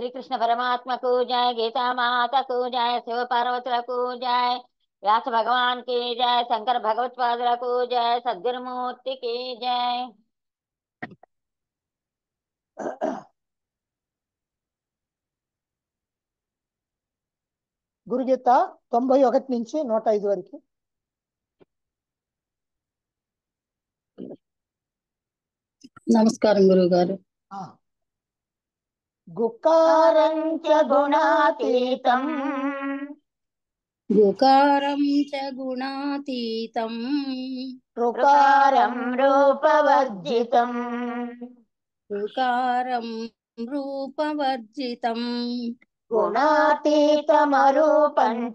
శ్రీకృష్ణ పరమాత్మకు జయ గీతా మాతకు జయ శివ పార్వతులకు జయ వ్యాస భగవాన్ కి జయ శంకర భగవత్పాదులకు జయ సద్గురుమూర్తికి జయ గురుగీత తొంభై ఒకటి నుంచి నూట ఐదు వరకు నమస్కారం గురువు గారు గుకారంచ గుణాతీతం గుకారం చ గుణాతీతం రుకారం రూపవర్జితం రుకారం రూపవర్జితం గుణాతీతమరూపం చ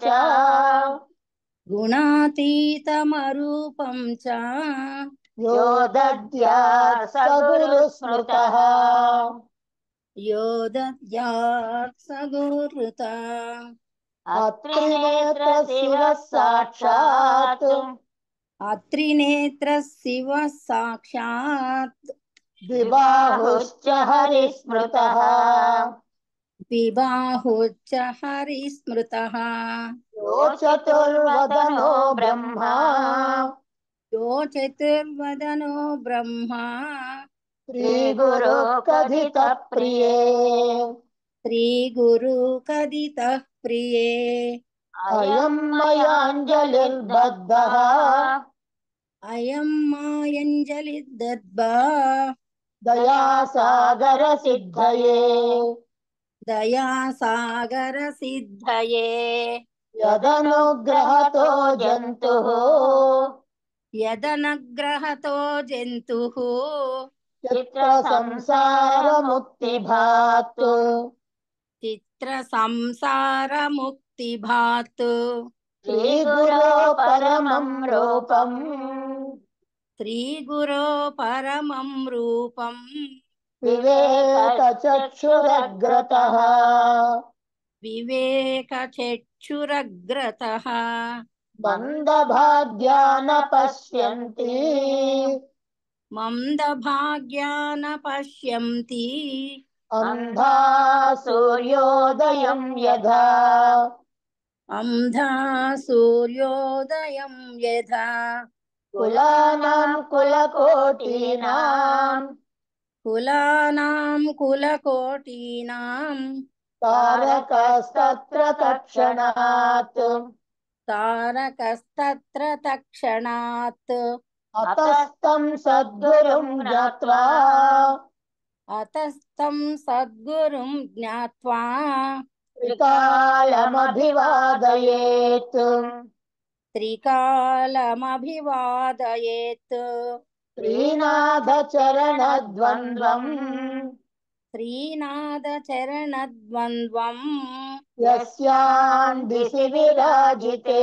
గుణాతీతమరూపం చ యోదద్యా సగురు స్మృత యోదయాత్ సగురుత అత్రినేత్ర శివ సాక్షాత్ అత్రినేత్ర శివ సాక్షాత్ విబాహుశ్చ హరిస్మృత విబాహుచ్చ హరిస్మృత యో చతుర్వదనో బ్రహ్మా యో చతుర్వదనో బ్రహ్మా శ్రీగురు కథిత ప్రియే శ్రీ గురు కదిత ప్రియే అయం మయాంజలిర్బద్ధ అయం మాయంజలి దద్బా దయాసాగర సిద్ధయే దయా సాగర సిద్ధయే యదనుగ్రహతో జంతు యదనగ్రహతో జంతు చిత్ర సంసార ముక్తి భాత్ చిత్ర సంసార ముక్తి భాత్ శ్రీ గురో పరమం రూపం శ్రీ గురో పరమం రూపం వివేక చక్షురగ్రత వివేక చక్షురగ్రత మందభాగ్యాన పశ్యంతి మందభాగ్యాన పశ్యంతి అంధా సూర్యోదయం యథా అంధా సూర్యోదయం యథా కులానాం కులకోటీనాం కులానాం కులకోటీనాం తారకస్తత్ర తక్షణాత్ తారకస్తత్ర తక్షణాత్ అతస్తం సద్గురుం జ్ఞాత్వా అతస్తం సద్గురుం జ్ఞాత్వా త్రికాలమభివాదయేత్ త్రికాలమభివాదయేత్ శ్రీనాథ చరణద్వంద్వం శ్రీనాథచరణద్వంద్వం యస్యాం దిశి విరాజితే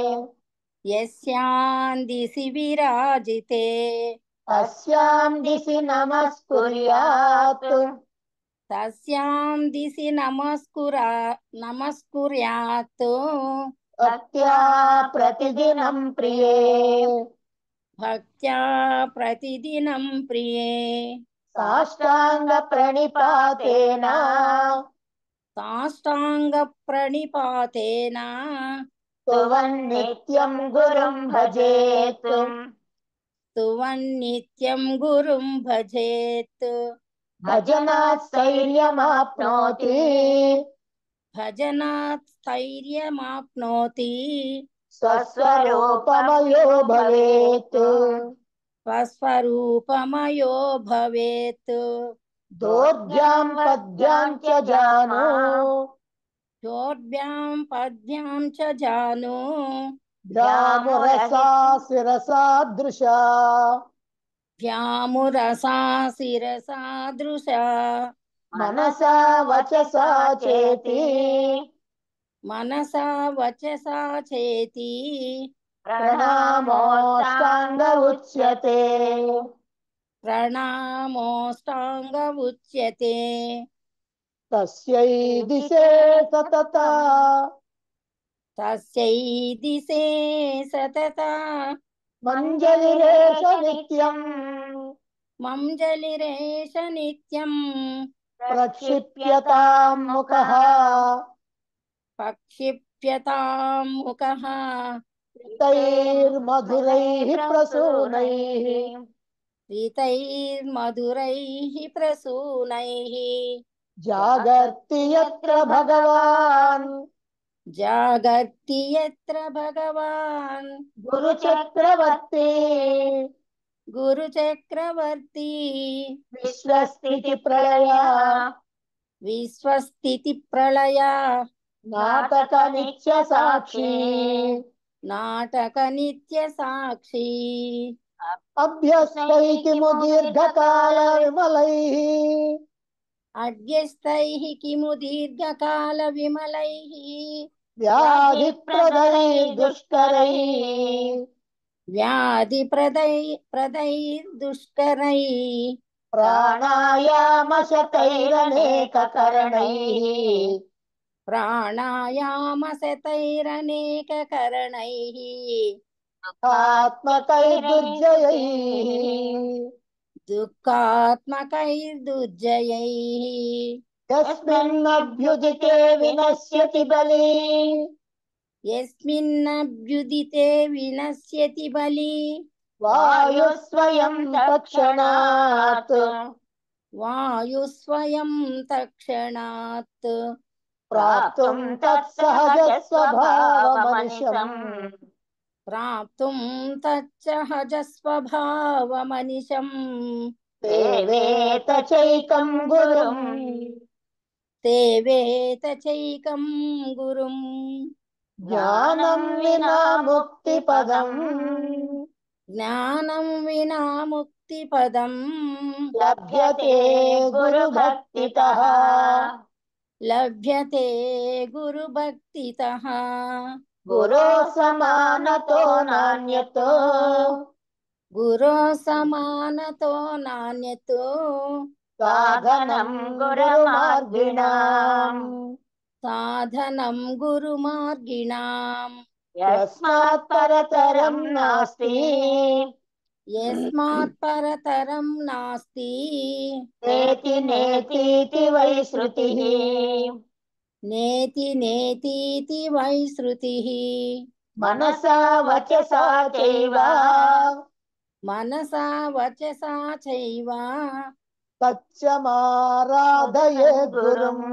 యస్యాందిసి విరాజితే అస్యాం దిశి నమస్కుర్యాత్ తస్యాం దిశి నమస్కురా నమస్కుర్యాత్ భక్త్యా ప్రతిదినం ప్రియే భక్త్యా ప్రతిదినం ప్రియే సాష్టాంగ ప్రణిపాతేన సాష్టాంగ ప్రణిపాతేన తువన్నిత్యం గురుం భజేత్ తువన్నిత్యం గురుం భజేత్ భజనాత్ స్థైర్యమాప్నోతి భజనాత్ స్థైర్యమాప్నోతి స్వస్వరూపమయో భవేత్ స్వస్వరూపమయో భవేత్ దోర్జాం పద్యాం చ జాను చోర్భ్యాం పద్భ్యాం చ జాను వ్యామురసా శిరసాదృశా వ్యామురసా శిరసాదృశ మనసా వచసా చేతి మనసా వచసా చేతి ప్రణామోష్టాంగ ఉచ్యతే ప్రణామోష్టాంగ ఉచ్యతే తస్యై దిశే సతత తస్యై దిశే సతత మంజలిరేష నిత్యం మంజలిరేష నిత్యం प्रक्षिप्यतां मुखः पक्षिप्यतां मुखः तैर्मधुरैः प्रसूनैः रीतैर्मधुरैः प्रसूनैः जागर्ति यत्र भगवान् जागर्ति यत्र भगवान् गुरुचक्रवर्ती गुरुचक्रवर्ती विश्वस्थितिप्रलया विश्वस्थितिप्रलया नाटकनित्यसाक्षी नाटकनित्यसाक्षी अभ्यस्तैति मुदीर्घकालविमलैः अध्यस्तैः किमु दीर्घकालविमलैः व्याधिप्रदैर्दुष्करैः व्याधिप्रदै प्रदैर्दुष्करैः प्राणायामशतैरनेककरणैः प्राणायामशतैरनेककरणैः आत्मकैर्दुर्जयैः दुःखात्मकैर्दुर्जयैः यस्मिन्नभ्युदिते विनश्यति बली यस्मिन्नभ्युदिते विनश्यति बली वायुस्वयं तत्क्षणात् वायुस्वयं तत्क्षणात् प्राप्तुं तत्सहजस्वभावमनिशम् प्राप्तुं तच्सहजस्वभावमनिशम् ते वेत चैकं गुरुम् ते वेत चैकं गुरुम् ज्ञानं विना मुक्तिपदम् ज्ञानं विना मुक्तिपदम् लभ्यते गुरुभक्तितः लभ्यते गुरुभक्तितः गुरो समानतो नान्यतो गुरो समानतो नान्यतो साधनं गुरुमार्गिणाम् साधनं गुरुमार्गिणाम् यस्मात् परतरं नास्ति यस्मात् परतरं नास्ति नेति नेतीति वै श्रुतिः नेति नेतीति वै श्रुतिः मनसा वचसा चैव मनसा वचसा चैव सत्यमाराधयेत् गुरुम्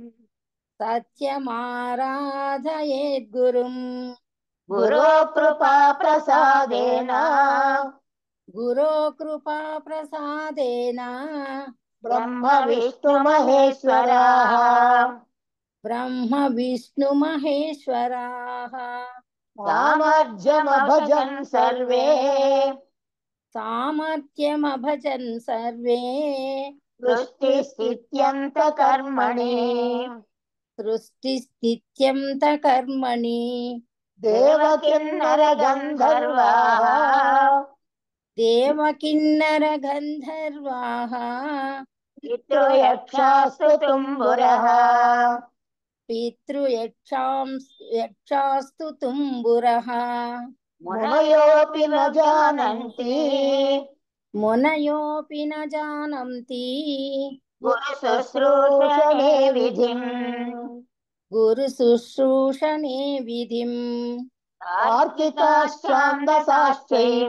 सत्यमाराधयेद्गुरुम् गुरो कृपा प्रसादेन गुरो कृपा प्रसादेन ब्रह्म विष्णुमहेश्वराः ब्रह्म विष्णुमहेश्वराः सामर्थ्यमभजन् सर्वे सामर्थ्यमभजन् सर्वे सृष्टिस्थित्यन्तकर्मणि सृष्टिस्थित्यन्तकर्मणि देवकिन्नरगन्धर्वाः देवकिन्नरगन्धर्वाः पितृयक्षास्तु तुम्बुरः पितृयक्षां यक्षास्तु तुम्बुरः मुनयोऽपि न जानन्ति मुनयोऽपि न जानन्ति गुरुशुश्रूषणे विधिम् गुरुशुश्रूषणे विधिम् तार्किकाश्चान्दसाश्चैव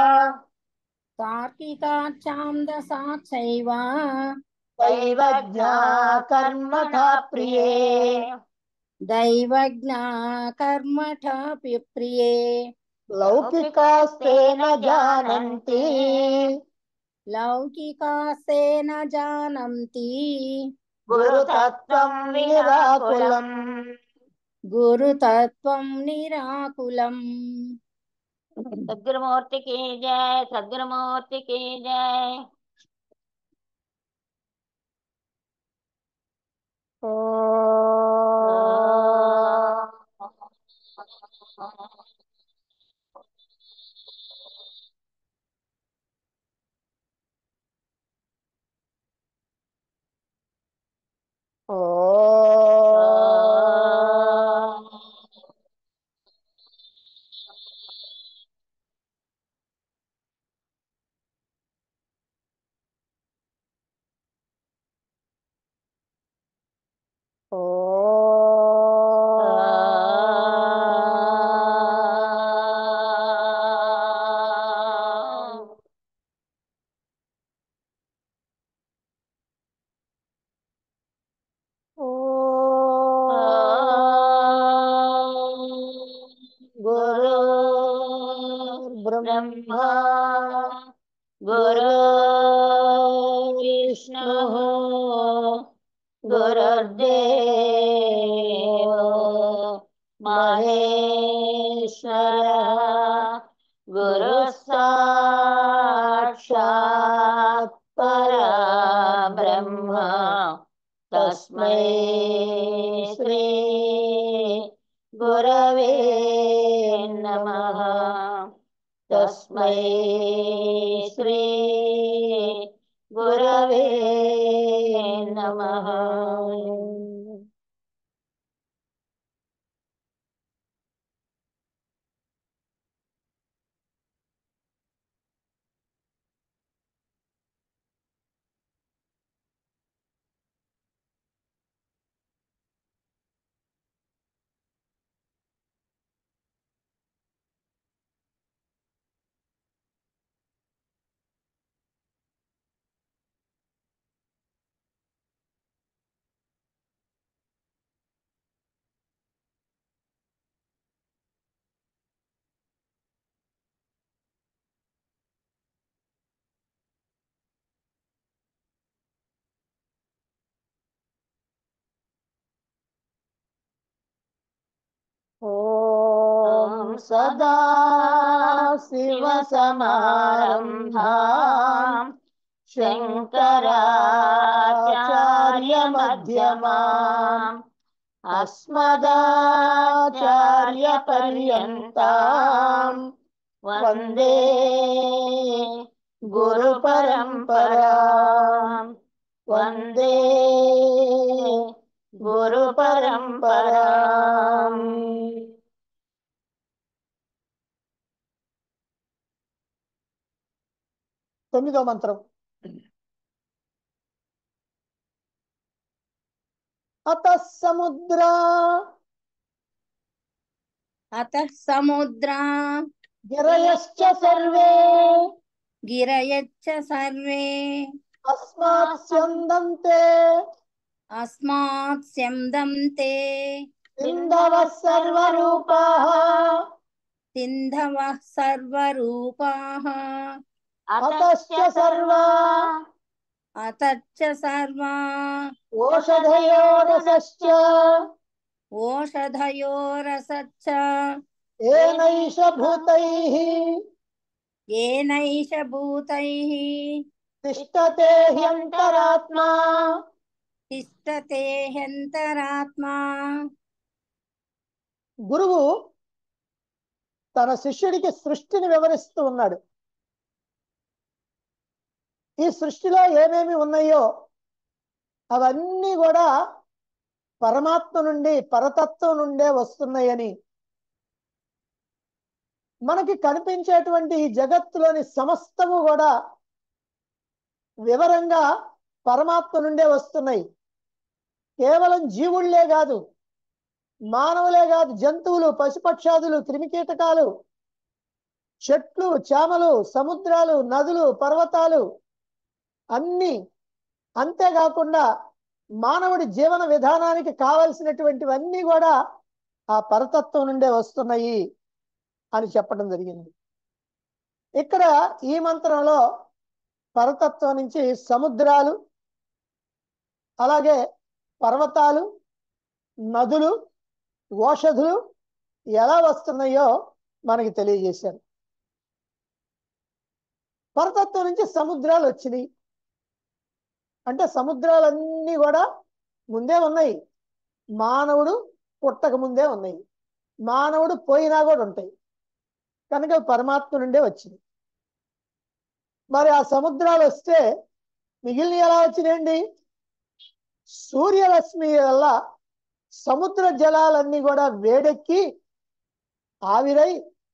तार्किकाच्छान्दसाश्चैव दैवज्ञा कर्मठा प्रिये दैवज्ञा कर्मठापि प्रिये लौकिकास्ते न जानन्ति लौकिकास्ते न जानन्ति गुरुतत्त्वं निराकुलम् गुरुतत्त्वं निराकुलम् సద్గురుమూర్తి की जय सद्गुरुमूर्ति की जय ब्रह्मा गुरु विष्णुः गुरुर्देवो महेश्वरः गुरुः साक्षात् परब्रह्म तस्मै श्री गुरवे नमः तस्मै श्री गुरवे नमः ॐ सदा शिवसमारम्भाम् शङ्कराचार्यमध्यमाम् अस्मदाचार्यपर्यन्ताम् वन्दे गुरुपरम्पराम् वन्दे गुरुपरम्पराम् తొమ్మిదో మంత్రం అత సముద్ర अतः समुद्रा గిరయశ్చ సర్వే गिरयच्च सर्वे అస్మాత్ స్యందంతే अस्मात् स्यन्दन्ते సింధవ సర్వరూపాః सिन्धवः सर्वरूपाः అతశ్చ సర్వా अतश्च सर्वा ఓషధయోరసశ్చ ओषधयोरसच्च ఏనైష భూతైః येनैष भूतैः తిష్టతే హ్యంతరాత్మా तिष्ठते ह्यन्तरात्मा గురువు తన శిష్యుడికి సృష్టిని వివరిస్తూ ఉన్నాడు ఈ సృష్టిలో ఏమేమి ఉన్నాయో అవన్నీ కూడా పరమాత్మ నుండి పరతత్వం నుండే వస్తున్నాయని మనకి కనిపించేటువంటి ఈ జగత్తులోని సమస్తము కూడా వివరంగా పరమాత్మ నుండే వస్తున్నాయి కేవలం జీవుళ్లే కాదు మానవులే కాదు జంతువులు పశుపక్షాదులు క్రిమికీటకాలు చెట్లు చేమలు సముద్రాలు నదులు పర్వతాలు అన్ని అంతేకాకుండా మానవుడి జీవన విధానానికి కావలసినటువంటివన్నీ కూడా ఆ పరతత్వం నుండే వస్తున్నాయి అని చెప్పడం జరిగింది ఇక్కడ ఈ మంత్రంలో పరతత్వం నుంచి సముద్రాలు అలాగే పర్వతాలు నదులు ఓషధులు ఎలా వస్తున్నాయో మనకి తెలియజేశారు పరతత్వం నుంచి సముద్రాలు వచ్చినాయి అంటే సముద్రాలన్నీ కూడా ముందే ఉన్నాయి మానవుడు పుట్టక ముందే ఉన్నాయి మానవుడు పోయినా కూడా ఉంటాయి కనుక అవి పరమాత్మ నుండే వచ్చింది మరి ఆ సముద్రాలు వస్తే మిగిలిన ఎలా వచ్చినాయండి సూర్యరశ్మి వల్ల సముద్ర జలాలన్నీ కూడా వేడెక్కి ఆవిరై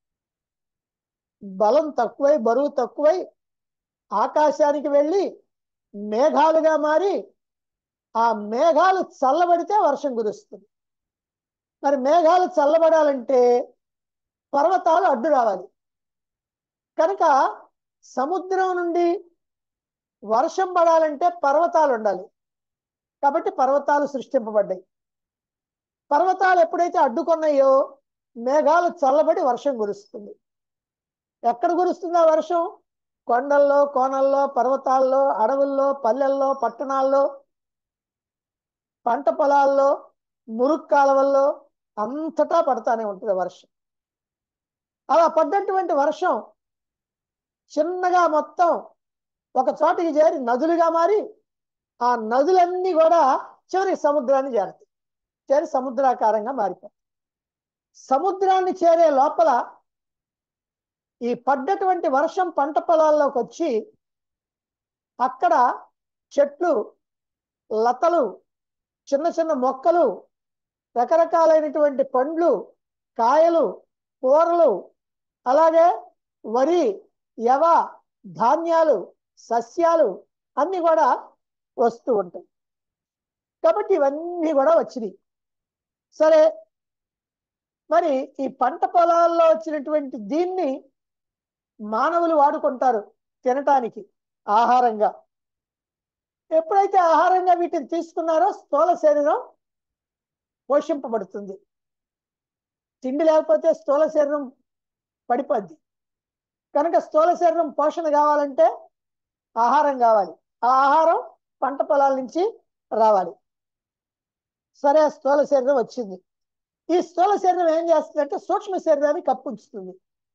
బలం తక్కువై బరువు తక్కువై ఆకాశానికి వెళ్ళి మేఘాలుగా మారి ఆ మేఘాలు చల్లబడితే వర్షం కురుస్తుంది మరి మేఘాలు చల్లబడాలంటే పర్వతాలు అడ్డు రావాలి కనుక సముద్రం నుండి వర్షం పడాలంటే పర్వతాలు ఉండాలి కాబట్టి పర్వతాలు సృష్టింపబడ్డాయి పర్వతాలు ఎప్పుడైతే అడ్డుకున్నాయో మేఘాలు చల్లబడి వర్షం కురుస్తుంది ఎక్కడ కురుస్తుంది ఆ వర్షం కొండల్లో కోనల్లో పర్వతాల్లో అడవుల్లో పల్లెల్లో పట్టణాల్లో పంట పొలాల్లో మురుగు కాలువల్లో అంతటా పడతానే ఉంటుంది వర్షం అలా పడ్డటువంటి వర్షం చిన్నగా మొత్తం ఒక చోటికి చేరి నదులుగా మారి ఆ నదులన్నీ కూడా చివరికి సముద్రాన్ని చేరుతాయి చేరి సముద్రాకారంగా మారిపోతాయి సముద్రాన్ని చేరే లోపల ఈ పడ్డటువంటి వర్షం పంట పొలాల్లోకి వచ్చి అక్కడ చెట్లు లతలు చిన్న చిన్న మొక్కలు రకరకాలైనటువంటి పండ్లు కాయలు కూరలు అలాగే వరి యవ ధాన్యాలు సస్యాలు అన్ని కూడా వస్తూ ఉంటాయి కాబట్టి ఇవన్నీ కూడా వచ్చినాయి సరే మరి ఈ పంట పొలాల్లో వచ్చినటువంటి దీన్ని మానవులు వాడుకుంటారు తినటానికి ఆహారంగా ఎప్పుడైతే ఆహారంగా వీటిని తీసుకున్నారో స్థూల శరీరం పోషింపబడుతుంది తిండి లేకపోతే స్థూల శరీరం పడిపోద్ది కనుక స్థూల శరీరం పోషణ కావాలంటే ఆహారం కావాలి ఆ ఆహారం పంట పొలాల నుంచి రావాలి సరే ఆ స్థూల శరీరం వచ్చింది ఈ స్థూల శరీరం ఏం చేస్తుందంటే సూక్ష్మ శరీరాన్ని కప్పుంచుతుంది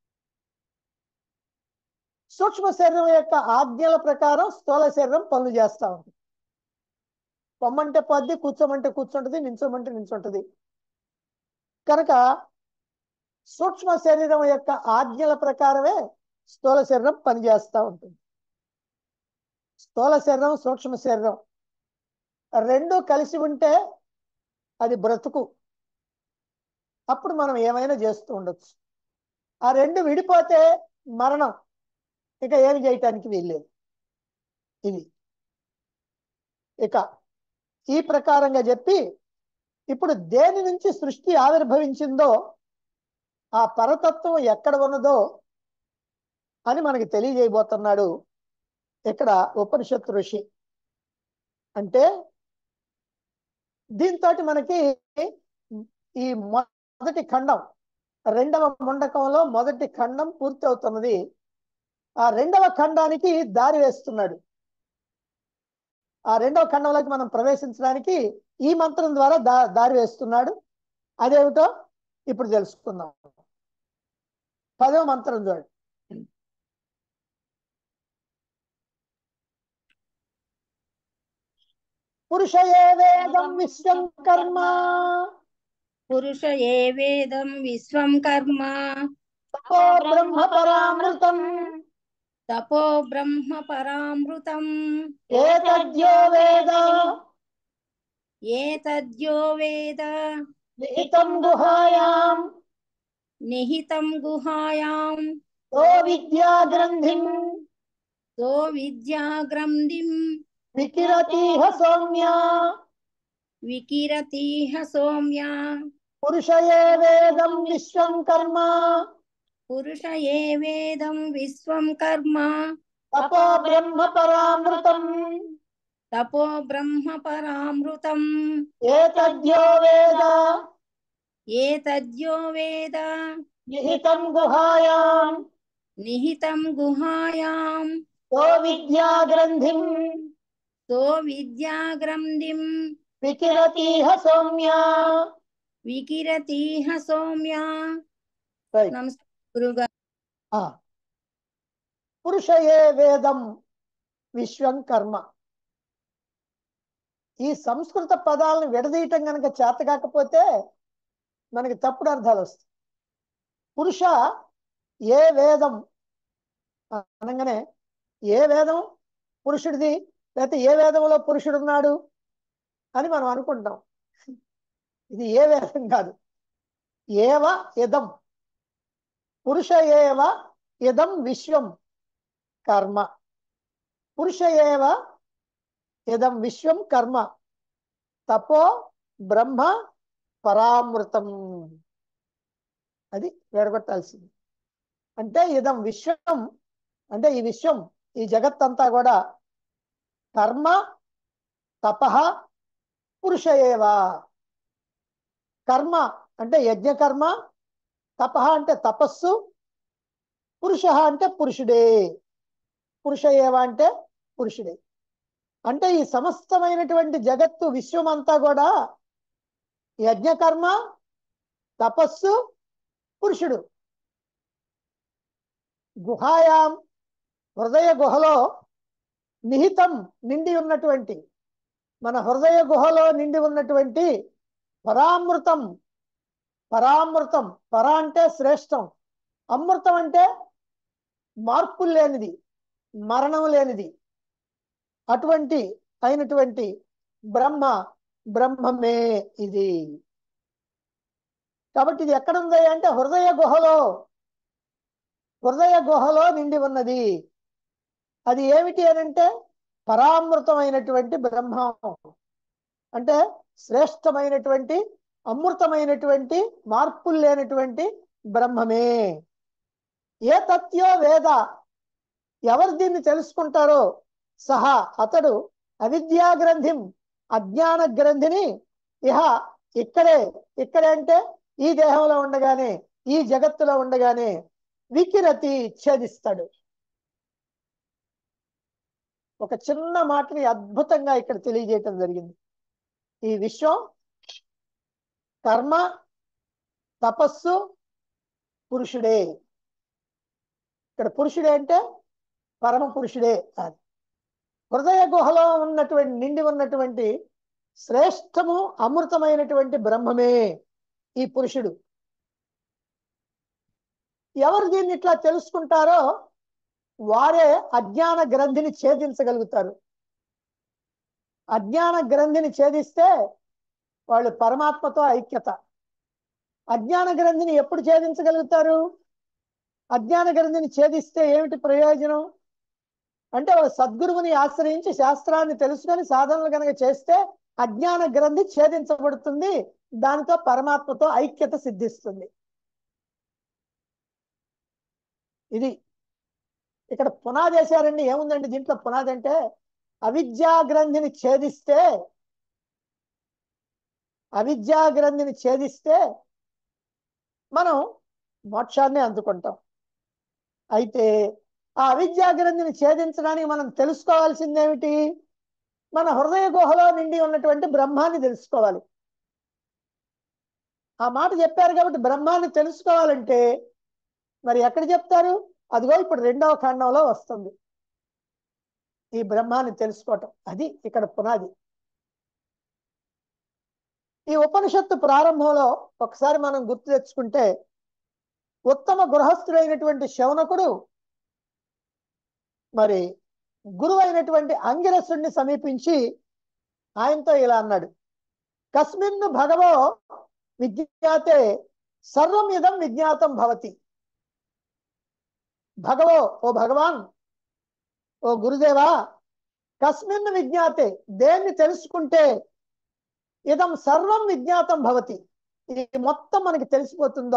సూక్ష్మ శరీరం యొక్క ఆజ్ఞల ప్రకారం స్థూల శరీరం పనులు చేస్తా ఉంటుంది పొమ్మంటే పొద్ది కూర్చోమంటే కూర్చుంటది నించోమంటే నించుంటది కనుక సూక్ష్మ శరీరం యొక్క ఆజ్ఞల ప్రకారమే స్థూల శరీరం పనిచేస్తూ ఉంటుంది స్థూల శరీరం సూక్ష్మ శరీరం రెండు కలిసి ఉంటే అది బ్రతుకు అప్పుడు మనం ఏమైనా చేస్తూ ఉండొచ్చు ఆ రెండు విడిపోతే మరణం ఇక ఏమి చేయటానికి వీల్లేదు ఇది ఇక ఈ ప్రకారంగా చెప్పి ఇప్పుడు దేని నుంచి సృష్టి ఆవిర్భవించిందో ఆ పరతత్వం ఎక్కడ ఉన్నదో అని మనకి తెలియజేయబోతున్నాడు ఇక్కడ ఉపనిషత్తు ఋషి అంటే దీంతో మనకి ఈ మొదటి ఖండం రెండవ ముండకంలో మొదటి ఖండం పూర్తి అవుతున్నది ఆ రెండవ ఖండానికి దారి వేస్తున్నాడు ఆ రెండవ ఖండంలోకి మనం ప్రవేశించడానికి ఈ మంత్రం ద్వారా దా దారి వేస్తున్నాడు అదేమిటో ఇప్పుడు తెలుసుకుందాం పదవ మంత్రం చూడండి పురుషయే వేదం విశ్వం కర్మ పురుష ఏ వేదం విశ్వం కర్మ తపో బ్రహ్మ పరామృతం తపో బ్రహ్మ పరామృతం ఏతద్యో వేద ఏతద్యో వేద నిహితం గుహాయాం నిహితం గుహాయాం తో విద్యా గ్రంథిం తో విద్యాగ్రంథిం వికిరతీహ సౌమ్య వికిరతీహ సౌమ్య పురుషయే వేదం విశ్వం కర్మ పురుష ఏ వేదం విశ్వం కర్మ తపో బ్రహ్మ పరామృతం తపో బ్రహ్మ పరామృతం ఏతద్యో వేద ఏతద్యో వేద నిహితం గుహాయాం నిహితం గుహాయాం తో విద్యా గ్రంథిం తో విద్యాగ్రంథిం వికిరతీహ సౌమ్య వికిరతీహ సౌమ్య రైట్ నమస్తే గురుగా ఆ. పురుషయే వేదం విశ్వం కర్మ ఈ సంస్కృత పదాలను విడదీయటం కనుక చేత కాకపోతే మనకి తప్పుడు అర్థాలు వస్తాయి పురుష ఏ వేదం అనగానే ఏ వేదం పురుషుడిది లేకపోతే ఏ వేదంలో పురుషుడు ఉన్నాడు అని మనం అనుకుంటాం ఇది ఏ వేదం కాదు ఏవ ఇదం పురుష ఏవ ఇదం విశ్వం కర్మ పురుష ఏవ ఇదం విశ్వం కర్మ తపో బ్రహ్మ పరామృతం అది వేడగొట్టాల్సింది అంటే ఇదం విశ్వం అంటే ఈ విశ్వం ఈ జగత్తంతా కూడా కర్మ తప పురుష ఏవ కర్మ అంటే యజ్ఞకర్మ తప అంటే తపస్సు పురుష అంటే పురుషుడే పురుష ఏవ అంటే పురుషుడే అంటే ఈ సమస్తమైనటువంటి జగత్తు విశ్వమంతా కూడా యజ్ఞకర్మ తపస్సు పురుషుడు గుహాయాం హృదయ గుహలో నిహితం నిండి ఉన్నటువంటి మన హృదయ గుహలో నిండి ఉన్నటువంటి పరామృతం పరామృతం పర అంటే శ్రేష్టం అమృతం అంటే మార్పులు లేనిది మరణం లేనిది అటువంటి అయినటువంటి బ్రహ్మ బ్రహ్మమే ఇది కాబట్టి ఇది ఎక్కడుంది అంటే హృదయ గుహలో హృదయ గుహలో నిండి ఉన్నది అది ఏమిటి అని అంటే పరామృతమైనటువంటి బ్రహ్మం అంటే శ్రేష్టమైనటువంటి అమృతమైనటువంటి మార్పులు లేనటువంటి బ్రహ్మమే ఏ తత్యో వేద ఎవరు దీన్ని తెలుసుకుంటారో సహా అతడు అవిద్యా గ్రంథిం అజ్ఞాన గ్రంథిని ఇహ ఇక్కడే ఇక్కడే అంటే ఈ దేహంలో ఉండగానే ఈ జగత్తులో ఉండగానే వికిరతి ఛేదిస్తాడు ఒక చిన్న మాటని అద్భుతంగా ఇక్కడ తెలియజేయటం జరిగింది ఈ విశ్వం కర్మ తపస్సు పురుషుడే ఇక్కడ పురుషుడే అంటే పరమ పురుషుడే అని హృదయ గుహలో ఉన్నటువంటి నిండి ఉన్నటువంటి శ్రేష్టము అమృతమైనటువంటి బ్రహ్మమే ఈ పురుషుడు ఎవరు దీన్ని ఇట్లా తెలుసుకుంటారో వారే అజ్ఞాన గ్రంథిని ఛేదించగలుగుతారు అజ్ఞాన గ్రంథిని ఛేదిస్తే వాళ్ళు పరమాత్మతో ఐక్యత అజ్ఞాన గ్రంథిని ఎప్పుడు ఛేదించగలుగుతారు అజ్ఞాన గ్రంథిని ఛేదిస్తే ఏమిటి ప్రయోజనం అంటే వాళ్ళు సద్గురువుని ఆశ్రయించి శాస్త్రాన్ని తెలుసుకొని సాధనలు కనుక చేస్తే అజ్ఞాన గ్రంథి ఛేదించబడుతుంది దానితో పరమాత్మతో ఐక్యత సిద్ధిస్తుంది ఇది ఇక్కడ పునాది వేశారండి ఏముందండి దీంట్లో పునాది అంటే అవిద్యా గ్రంథిని ఛేదిస్తే అవిద్యా గ్రంథిని ఛేదిస్తే మనం మోక్షాన్ని అందుకుంటాం అయితే ఆ అవిద్యా గ్రంథిని ఛేదించడానికి మనం తెలుసుకోవాల్సింది ఏమిటి మన హృదయ గుహలో నిండి ఉన్నటువంటి బ్రహ్మాన్ని తెలుసుకోవాలి ఆ మాట చెప్పారు కాబట్టి బ్రహ్మాన్ని తెలుసుకోవాలంటే మరి ఎక్కడ చెప్తారు అదిగో ఇప్పుడు రెండవ ఖండంలో వస్తుంది ఈ బ్రహ్మాన్ని తెలుసుకోవటం అది ఇక్కడ పునాది ఈ ఉపనిషత్తు ప్రారంభంలో ఒకసారి మనం గుర్తు తెచ్చుకుంటే ఉత్తమ గృహస్థుడైనటువంటి శౌనకుడు మరి గురువు అయినటువంటి అంగిరసుడిని సమీపించి ఆయనతో ఇలా అన్నాడు కస్మిన్ భగవో విజ్ఞాతే సర్వం ఇదం విజ్ఞాతం భవతి భగవో ఓ భగవాన్ ఓ గురుదేవా కస్మిన్ విజ్ఞాతే దేన్ని తెలుసుకుంటే ఇదం సర్వం విజ్ఞాతం భవతి ఇది మొత్తం మనకి తెలిసిపోతుందో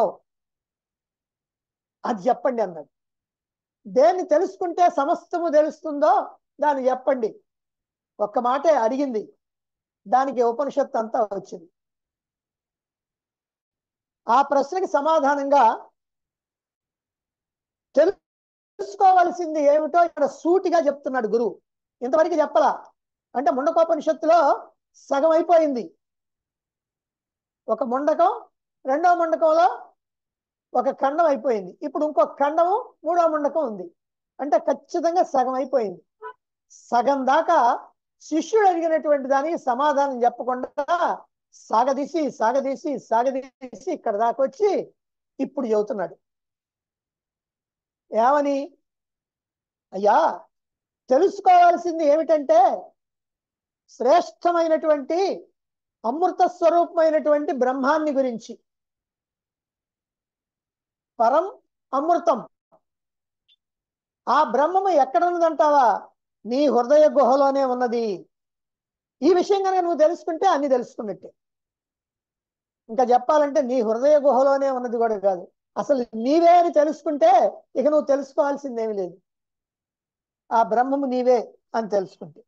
అది చెప్పండి అన్నాడు దేన్ని తెలుసుకుంటే సమస్తము తెలుస్తుందో దాన్ని చెప్పండి ఒక్క మాటే అడిగింది దానికి ఉపనిషత్తు అంతా వచ్చింది ఆ ప్రశ్నకి సమాధానంగా తెలుసుకోవాల్సింది ఏమిటో ఇక్కడ సూటిగా చెప్తున్నాడు గురువు ఇంతవరకు చెప్పలా అంటే ముండకోపనిషత్తులో సగం అయిపోయింది ఒక ముండకం రెండవ ముండకంలో ఒక ఖండం అయిపోయింది ఇప్పుడు ఇంకొక ఖండము మూడో ముండకం ఉంది అంటే ఖచ్చితంగా సగం అయిపోయింది సగం దాకా శిష్యుడు అడిగినటువంటి దానికి సమాధానం చెప్పకుండా సాగదీసి సాగదీసి సాగదీసి ఇక్కడ దాకా వచ్చి ఇప్పుడు చెబుతున్నాడు ఏమని అయ్యా తెలుసుకోవాల్సింది ఏమిటంటే శ్రేష్టమైనటువంటి అమృత స్వరూపమైనటువంటి బ్రహ్మాన్ని గురించి పరం అమృతం ఆ బ్రహ్మము ఎక్కడ ఉన్నదంటావా నీ హృదయ గుహలోనే ఉన్నది ఈ విషయం కనుక నువ్వు తెలుసుకుంటే అన్ని తెలుసుకున్నట్టే ఇంకా చెప్పాలంటే నీ హృదయ గుహలోనే ఉన్నది కూడా కాదు అసలు నీవే అని తెలుసుకుంటే ఇక నువ్వు తెలుసుకోవాల్సిందేమీ లేదు ఆ బ్రహ్మము నీవే అని తెలుసుకుంటే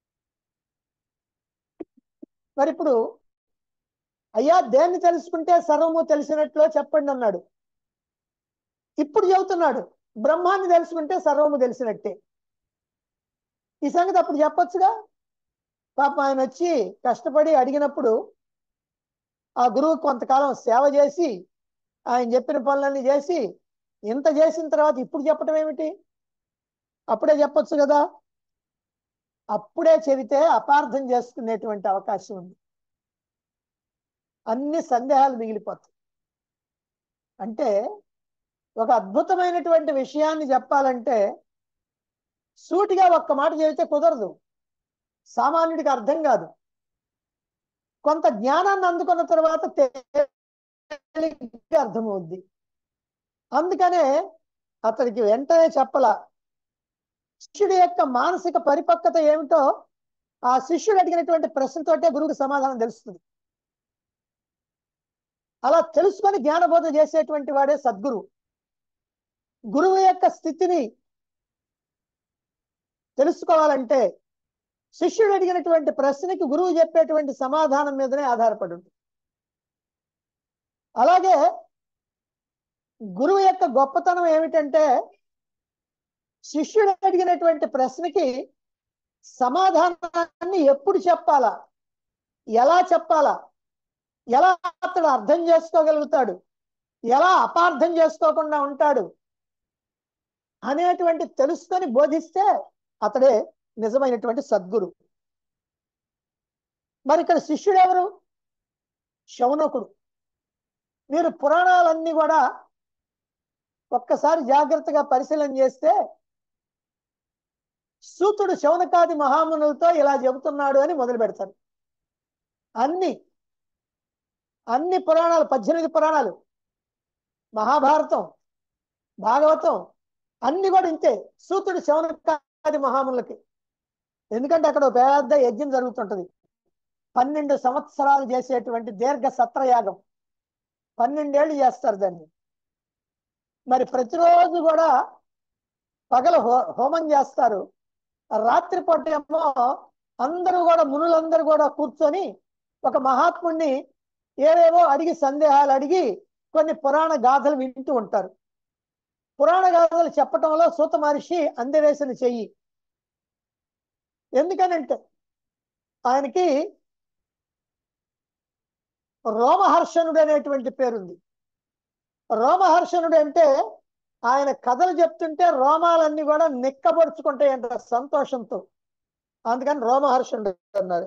మరి ఇప్పుడు అయ్యా దేన్ని తెలుసుకుంటే సర్వము తెలిసినట్లు చెప్పండి అన్నాడు ఇప్పుడు చెబుతున్నాడు బ్రహ్మాన్ని తెలుసుకుంటే సర్వము తెలిసినట్టే ఈ సంగతి అప్పుడు చెప్పొచ్చుగా పాప ఆయన వచ్చి కష్టపడి అడిగినప్పుడు ఆ గురువు కొంతకాలం సేవ చేసి ఆయన చెప్పిన పనులన్నీ చేసి ఇంత చేసిన తర్వాత ఇప్పుడు చెప్పటం ఏమిటి అప్పుడే చెప్పొచ్చు కదా అప్పుడే చెబితే అపార్థం చేసుకునేటువంటి అవకాశం ఉంది అన్ని సందేహాలు మిగిలిపోతాయి అంటే ఒక అద్భుతమైనటువంటి విషయాన్ని చెప్పాలంటే సూటిగా ఒక్క మాట చెబితే కుదరదు సామాన్యుడికి అర్థం కాదు కొంత జ్ఞానాన్ని అందుకున్న తర్వాత తేలిగ్గా అర్థమవుద్ది అందుకనే అతడికి వెంటనే చెప్పల శిష్యుడి యొక్క మానసిక పరిపక్వత ఏమిటో ఆ శిష్యుడు అడిగినటువంటి ప్రశ్నతోటే గురువుకి సమాధానం తెలుస్తుంది అలా తెలుసుకొని జ్ఞానబోధ చేసేటువంటి వాడే సద్గురు గురువు యొక్క స్థితిని తెలుసుకోవాలంటే శిష్యుడు అడిగినటువంటి ప్రశ్నకి గురువు చెప్పేటువంటి సమాధానం మీదనే ఆధారపడి ఉంటుంది అలాగే గురువు యొక్క గొప్పతనం ఏమిటంటే శిష్యుడు అడిగినటువంటి ప్రశ్నకి సమాధానాన్ని ఎప్పుడు చెప్పాలా ఎలా చెప్పాలా ఎలా అతడు అర్థం చేసుకోగలుగుతాడు ఎలా అపార్థం చేసుకోకుండా ఉంటాడు అనేటువంటి తెలుసుకొని బోధిస్తే అతడే నిజమైనటువంటి సద్గురు మరి ఇక్కడ శిష్యుడు ఎవరు శౌనకుడు మీరు పురాణాలన్నీ కూడా ఒక్కసారి జాగ్రత్తగా పరిశీలన చేస్తే సూతుడు శౌనకాది మహామునులతో ఇలా చెబుతున్నాడు అని మొదలు పెడతారు అన్ని అన్ని పురాణాలు పద్దెనిమిది పురాణాలు మహాభారతం భాగవతం అన్ని కూడా ఇంతే సూతుడు శౌనకాది మహామునులకి ఎందుకంటే అక్కడ ఒక పెద్ద యజ్ఞం జరుగుతుంటది పన్నెండు సంవత్సరాలు చేసేటువంటి దీర్ఘ సత్రయాగం పన్నెండేళ్ళు చేస్తారు దాన్ని మరి ప్రతిరోజు కూడా పగల హో హోమం చేస్తారు రాత్రిపూట ఏమో అందరూ కూడా మునులందరూ కూడా కూర్చొని ఒక మహాత్ముడిని ఏవేవో అడిగి సందేహాలు అడిగి కొన్ని పురాణ గాథలు వింటూ ఉంటారు పురాణ గాథలు చెప్పటంలో సూత మహర్షి అందవేసిన చెయ్యి ఎందుకనంటే ఆయనకి రోమహర్షణుడు అనేటువంటి పేరుంది రోమహర్షణుడు అంటే ఆయన కథలు చెప్తుంటే రోమాలన్నీ కూడా నిక్కబడుచుకుంటాయంట సంతోషంతో అందుకని రోమహర్షణుడు అన్నారు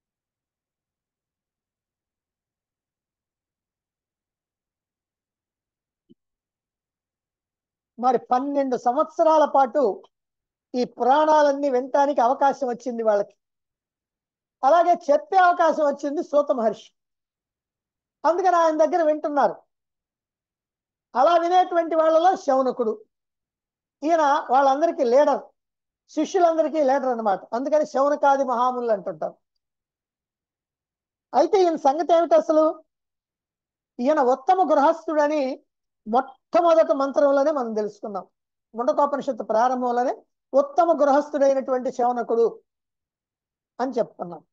మరి పన్నెండు సంవత్సరాల పాటు ఈ పురాణాలన్నీ వినటానికి అవకాశం వచ్చింది వాళ్ళకి అలాగే చెప్పే అవకాశం వచ్చింది సూత మహర్షి అందుకని ఆయన దగ్గర వింటున్నారు అలా వినేటువంటి వాళ్ళలో శౌనకుడు ఈయన వాళ్ళందరికీ లీడర్ శిష్యులందరికీ లీడర్ అన్నమాట అందుకని శౌనకాది మహాములు అంటుంటారు అయితే ఈయన సంగతి ఏమిటి అసలు ఈయన ఉత్తమ గృహస్థుడని మొట్టమొదటి మంత్రంలోనే మనం తెలుసుకున్నాం ముండకోపనిషత్తు ప్రారంభంలోనే ఉత్తమ గృహస్థుడైనటువంటి శౌనకుడు అని చెప్పుకున్నాం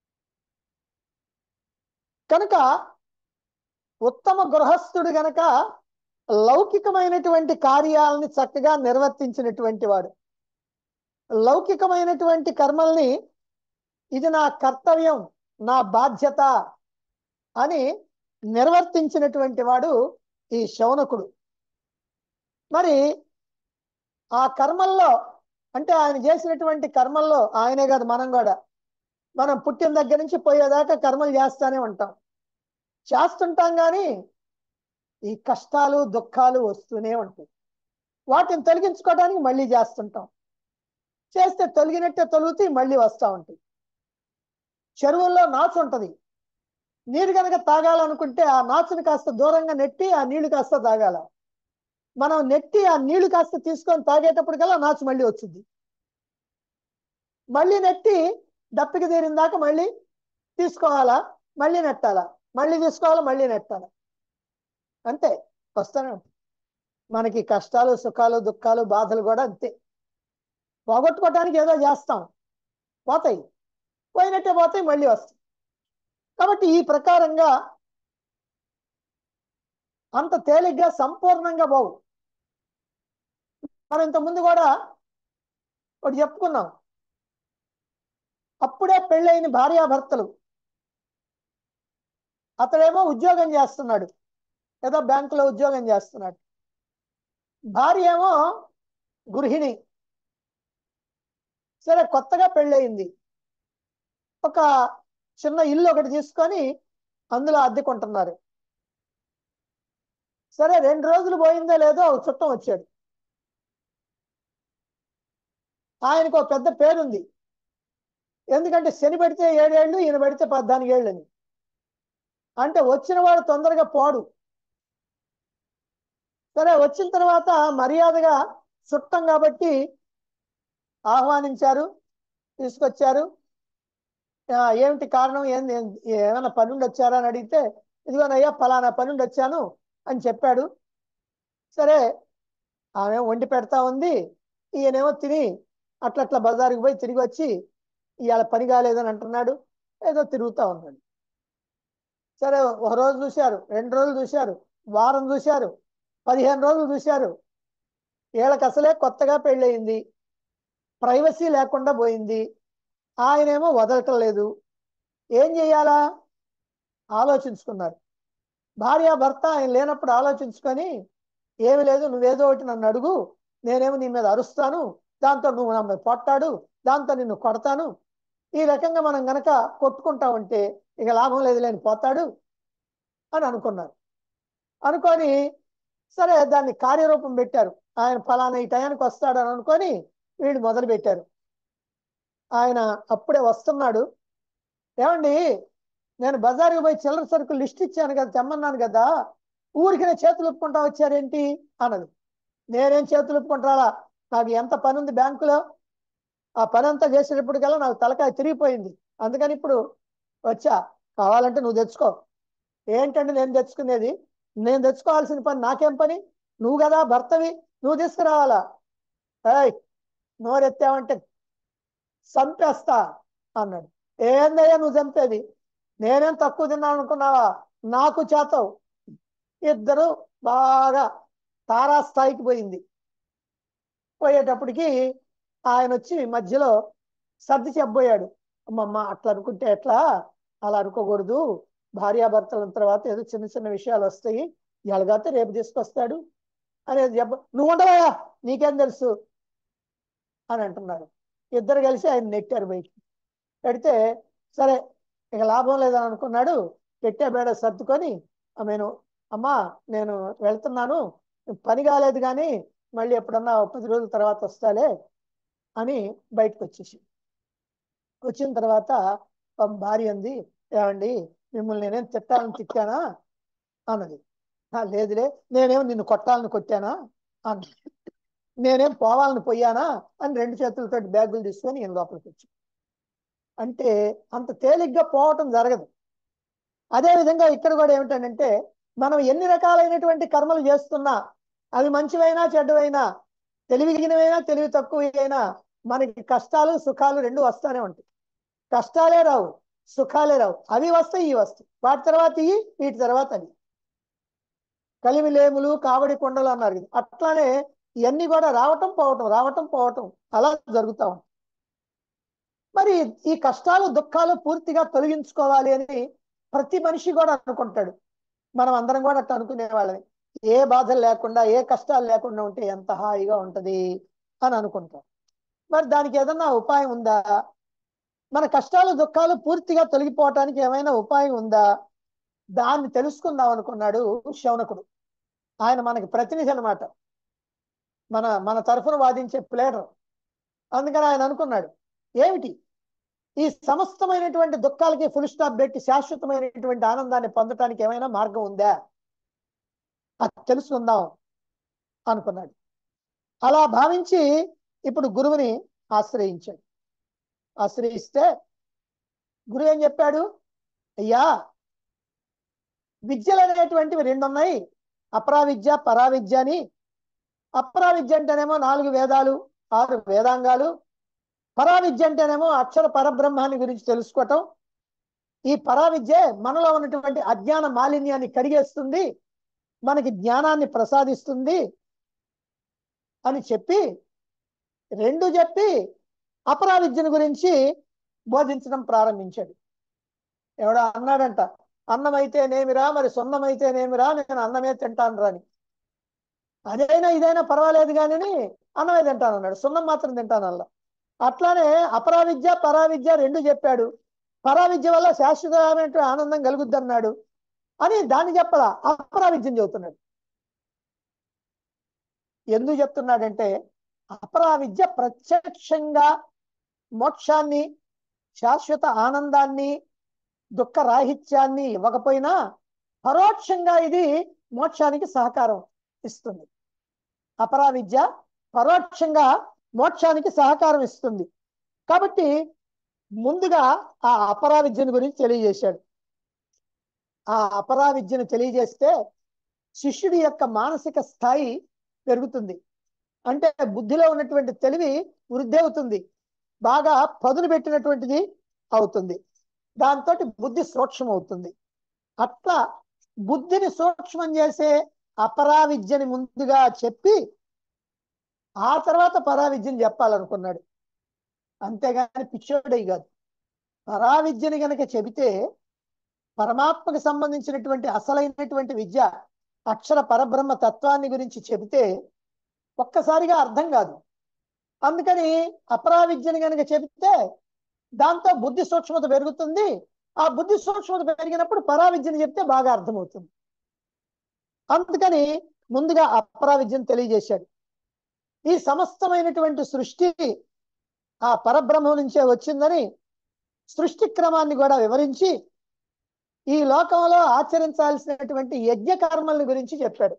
కనుక ఉత్తమ గృహస్థుడు గనక లౌకికమైనటువంటి కార్యాలని చక్కగా నిర్వర్తించినటువంటి వాడు లౌకికమైనటువంటి కర్మల్ని ఇది నా కర్తవ్యం నా బాధ్యత అని నిర్వర్తించినటువంటి వాడు ఈ శౌనకుడు మరి ఆ కర్మల్లో అంటే ఆయన చేసినటువంటి కర్మల్లో ఆయనే కాదు మనం కూడా మనం పుట్టిన దగ్గర నుంచి పోయేదాకా కర్మలు చేస్తానే ఉంటాం చేస్తుంటాం కానీ ఈ కష్టాలు దుఃఖాలు వస్తూనే ఉంటాయి వాటిని తొలగించుకోవడానికి మళ్ళీ చేస్తుంటాం చేస్తే తొలగినట్టే తొలుగుతూ మళ్ళీ వస్తూ ఉంటాయి చెరువుల్లో నాచు ఉంటది నీరు కనుక తాగాలనుకుంటే ఆ నాచుని కాస్త దూరంగా నెట్టి ఆ నీళ్లు కాస్త తాగాల మనం నెట్టి ఆ నీళ్లు కాస్త తీసుకొని తాగేటప్పటికల్లా నాచు మళ్ళీ వచ్చింది మళ్ళీ నెట్టి దప్పికి తీరిన దాకా మళ్ళీ తీసుకోవాలా మళ్ళీ నెట్టాలా మళ్ళీ తీసుకోవాలా మళ్ళీ నెట్టాలా అంతే వస్తానే ఉంటాయి మనకి కష్టాలు సుఖాలు దుఃఖాలు బాధలు కూడా అంతే పోగొట్టుకోవటానికి ఏదో చేస్తాం పోతాయి పోయినట్టే పోతాయి మళ్ళీ వస్తాయి కాబట్టి ఈ ప్రకారంగా అంత తేలిగ్గా సంపూర్ణంగా పోవు మనం ఇంతకుముందు కూడా ఒకటి చెప్పుకున్నాం అప్పుడే పెళ్ళైన భార్యాభర్తలు అతడేమో ఉద్యోగం చేస్తున్నాడు ఏదో బ్యాంకులో ఉద్యోగం చేస్తున్నాడు భార్య ఏమో గృహిణి సరే కొత్తగా పెళ్ళయింది ఒక చిన్న ఇల్లు ఒకటి తీసుకొని అందులో అద్దెకుంటున్నారు సరే రెండు రోజులు పోయిందో లేదో ఒక చుట్టం వచ్చాడు ఆయనకు ఒక పెద్ద పేరుంది ఎందుకంటే శని పెడితే ఏడేళ్ళు ఈయన పెడితే పద్నాలుగు ఏళ్ళని అంటే వచ్చిన వాడు తొందరగా పోడు సరే వచ్చిన తర్వాత మర్యాదగా చుట్టం కాబట్టి ఆహ్వానించారు తీసుకొచ్చారు ఆ, ఏమిటి కారణం ఏంది ఏం- ఏమైనా పనుండి వచ్చారా అని అడిగితే ఇదిగోనయ్యా ఫలానా పనుండి వచ్చాను అని చెప్పాడు సరే ఆమె వండి పెడతా ఉంది ఈయనేమో తిని అట్లా అట్లా బజారుకి పోయి తిరిగి వచ్చి ఇవాళ పని కాలేదని అంటున్నాడు ఏదో తిరుగుతా ఉన్నాడు సరే ఒక రోజు చూశారు రెండు రోజులు చూశారు వారం చూశారు పదిహేను రోజులు చూశారు వీళ్ళకి అసలే కొత్తగా పెళ్ళయింది ప్రైవసీ లేకుండా పోయింది ఆయనేమో వదలటం లేదు ఏం చెయ్యాలా ఆలోచించుకున్నారు భార్య భర్త ఆయన లేనప్పుడు ఆలోచించుకొని ఏమి లేదు నువ్వేదో ఒకటి నన్ను అడుగు నేనేమో నీ మీద అరుస్తాను దాంతో నువ్వు నా మీద పొట్టాడు దాంతో నిన్ను కొడతాను ఈ రకంగా మనం గనక కొట్టుకుంటా ఉంటే ఇక లాభం లేదు లేని పోతాడు అని అనుకున్నారు అనుకొని సరే దాన్ని కార్యరూపం పెట్టారు ఆయన ఫలానా ఈ టయానికి వస్తాడని అనుకొని వీళ్ళు మొదలు పెట్టారు ఆయన అప్పుడే వస్తున్నాడు ఏమండి నేను బజారుకి పోయి చిల్లర సరుకులు లిస్ట్ ఇచ్చాను కదా తెమ్మన్నాను కదా ఊరికి నేను చేతులు ఒప్పుకుంటా వచ్చారేంటి అన్నది నేనేం చేతులు ఒప్పుకుంటారా నాకు ఎంత పని ఉంది బ్యాంకులో ఆ పని అంతా చేసేటప్పటికల్లా నాకు తలకాయ తిరిగిపోయింది అందుకని ఇప్పుడు వచ్చా కావాలంటే నువ్వు తెచ్చుకో ఏంటంటే నేను తెచ్చుకునేది నేను తెచ్చుకోవాల్సిన పని నాకేం పని నువ్వు కదా భర్తవి నువ్వు తీసుకురావాలా ఏయ్ నోరెత్తావంటే చంపేస్తా అన్నాడు ఏందయ్యా నువ్వు చంపేది నేనేం తక్కువ తిన్నాను అనుకున్నావా నాకు చేతవు ఇద్దరు బాగా తారాస్థాయికి పోయింది పోయేటప్పటికి ఆయన వచ్చి మధ్యలో సర్ది చెప్పబోయాడు అమ్మమ్మ అట్లా అనుకుంటే ఎట్లా అలా అనుకోకూడదు భార్యాభర్తల తర్వాత ఏదో చిన్న చిన్న విషయాలు వస్తాయి ఎలాగైతే రేపు తీసుకొస్తాడు అనేది చెప్ప నువ్వు ఉండవా నీకేం తెలుసు అని అంటున్నారు ఇద్దరు కలిసి ఆయన నెట్టారు బయటికి పెడితే సరే ఇక లాభం లేదని అనుకున్నాడు పెట్టే బేడ సర్దుకొని ఆమెను అమ్మా నేను వెళ్తున్నాను పని కాలేదు కానీ మళ్ళీ ఎప్పుడన్నా ఒక పది రోజుల తర్వాత వస్తాలే అని బయటకు వచ్చేసి వచ్చిన తర్వాత పాపం భార్య అంది ఏమండి మిమ్మల్ని నేనేం తిట్టాలని తిట్టానా అన్నది "ఆ, లేదులే నేనేం నిన్ను కొట్టాలని కొట్టానా అన్నది నేనేం పోవాలని పోయానా అని రెండు చేతులతో బ్యాగులు తీసుకొని ఈయన లోపలికి వచ్చి అంటే అంత తేలిగ్గా పోవటం జరగదు అదే విధంగా ఇక్కడ కూడా ఏమిటంటే మనం ఎన్ని రకాలైనటువంటి కర్మలు చేస్తున్నా అవి మంచివైనా చెడ్డవైనా తెలివిగినవైనా తెలివి తక్కువైనా మనకి కష్టాలు సుఖాలు రెండు వస్తానే ఉంటాయి కష్టాలే రావు సుఖాలే రావు అవి వస్తాయి ఇవి వస్తాయి వాటి తర్వాత ఇవి వీటి తర్వాత అవి కలిమిలేములు కావడి కొండలు అన్నారు కదా. అట్లానే ఇవన్నీ కూడా రావటం పోవటం రావటం పోవటం అలా జరుగుతా ఉంటాయి మరి ఈ కష్టాలు దుఃఖాలు పూర్తిగా తొలగించుకోవాలి అని ప్రతి మనిషి కూడా అనుకుంటాడు మనం అందరం కూడా అట్లా అనుకునే వాళ్ళని ఏ బాధలు లేకుండా ఏ కష్టాలు లేకుండా ఉంటే ఎంత హాయిగా ఉంటది అని అనుకుంటాం మరి దానికి ఏదన్నా ఉపాయం ఉందా మన కష్టాలు దుఃఖాలు పూర్తిగా తొలగిపోవటానికి ఏమైనా ఉపాయం ఉందా దాన్ని తెలుసుకుందాం అనుకున్నాడు శౌనకుడు ఆయన మనకి ప్రతినిధి అన్నమాట మన మన తరఫున వాదించే ప్లేయర్ అందుకని ఆయన అనుకున్నాడు ఏమిటి ఈ సమస్తమైనటువంటి దుఃఖాలకి ఫుల్ స్టాప్ పెట్టి శాశ్వతమైనటువంటి ఆనందాన్ని పొందటానికి ఏమైనా మార్గం ఉందా అది తెలుసుకుందాం అనుకున్నాడు అలా భావించి ఇప్పుడు గురువుని ఆశ్రయించాడు ఆశ్రయిస్తే గురువు ఏం చెప్పాడు అయ్యా విద్యలు అనేటువంటివి రెండు ఉన్నాయి అపరావిద్య పరావిద్య అని అపరావిద్య అంటేనేమో నాలుగు వేదాలు ఆరు వేదాంగాలు పరావిద్య అంటేనేమో అక్షర పరబ్రహ్మాన్ని గురించి తెలుసుకోవటం ఈ పరావిద్య మనలో ఉన్నటువంటి అజ్ఞాన మాలిన్యాన్ని కడిగేస్తుంది మనకి జ్ఞానాన్ని ప్రసాదిస్తుంది అని చెప్పి రెండు చెప్పి అపరా విద్యను గురించి బోధించడం ప్రారంభించాడు ఎవడో అన్నాడంట అన్నమైతేనేమిరా మరి సొన్నమైతేనేమిరా నేను అన్నమే తింటాను రాని అదైనా ఇదైనా పర్వాలేదు కానీ అన్నమే తింటాను అన్నాడు సున్నం మాత్రం తింటాను అలా అట్లానే అపరా విద్య పరా విద్య రెండు చెప్పాడు పరా విద్య వల్ల శాశ్వతమైనటువంటి ఆనందం కలుగుద్ది అన్నాడు అని దాన్ని చెప్పలా అపరా విద్యను చెబుతున్నాడు ఎందుకు చెప్తున్నాడంటే అపరా విద్య ప్రత్యక్షంగా మోక్షాన్ని శాశ్వత ఆనందాన్ని దుఃఖ రాహిత్యాన్ని ఇవ్వకపోయినా పరోక్షంగా ఇది మోక్షానికి సహకారం ఇస్తుంది అపరా విద్య పరోక్షంగా మోక్షానికి సహకారం ఇస్తుంది కాబట్టి ముందుగా ఆ అపరా విద్యను గురించి తెలియజేశాడు ఆ అపరా విద్యను తెలియజేస్తే శిష్యుడి యొక్క మానసిక స్థాయి పెరుగుతుంది అంటే బుద్ధిలో ఉన్నటువంటి తెలివి వృద్ధి అవుతుంది బాగా పదును పెట్టినటువంటిది అవుతుంది దాంతో బుద్ధి సూక్ష్మం అవుతుంది అట్లా బుద్ధిని సూక్ష్మం చేసే అపరా విద్యని ముందుగా చెప్పి ఆ తర్వాత పరా విద్యని చెప్పాలనుకున్నాడు అంతేగాని పిచ్చోడై కాదు పరా విద్యని గనక చెబితే పరమాత్మకు సంబంధించినటువంటి అసలైనటువంటి విద్య అక్షర పరబ్రహ్మ తత్వాన్ని గురించి చెబితే ఒక్కసారిగా అర్థం కాదు అందుకని అపరా విద్యని గనక చెబితే దాంతో బుద్ధి సూక్ష్మత పెరుగుతుంది ఆ బుద్ధి సూక్ష్మత పెరిగినప్పుడు పరా విద్యని చెప్తే బాగా అర్థమవుతుంది అందుకని ముందుగా అపరా విద్యను తెలియజేశాడు ఈ సమస్తమైనటువంటి సృష్టి ఆ పరబ్రహ్మం నుంచే వచ్చిందని సృష్టి క్రమాన్ని కూడా వివరించి ఈ లోకంలో ఆచరించాల్సినటువంటి యజ్ఞ కర్మల గురించి చెప్పాడు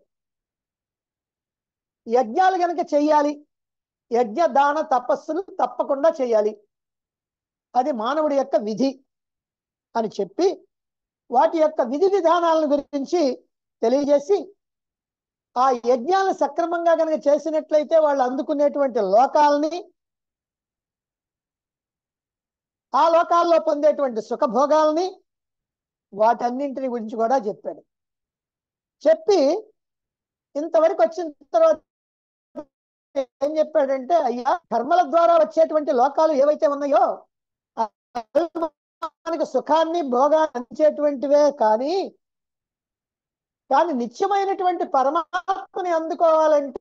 యజ్ఞాలు గనక చెయ్యాలి యజ్ఞ దాన తపస్సులు తప్పకుండా చేయాలి అది మానవుడి యొక్క విధి అని చెప్పి వాటి యొక్క విధి విధానాలను గురించి తెలియజేసి ఆ యజ్ఞాలను సక్రమంగా కనుక చేసినట్లయితే వాళ్ళు అందుకునేటువంటి లోకాలని ఆ లోకాల్లో పొందేటువంటి సుఖభోగాల్ని వాటన్నింటిని గురించి కూడా చెప్పాడు చెప్పి ఇంతవరకు వచ్చిన తర్వాత ఏం చెప్పాడంటే అయ్యా కర్మల ద్వారా వచ్చేటువంటి లోకాలు ఏవైతే ఉన్నాయో మనకి సుఖాన్ని భోగాన్ని అందించేటువంటివే కానీ కానీ నిత్యమైనటువంటి పరమాత్మని అందుకోవాలంటే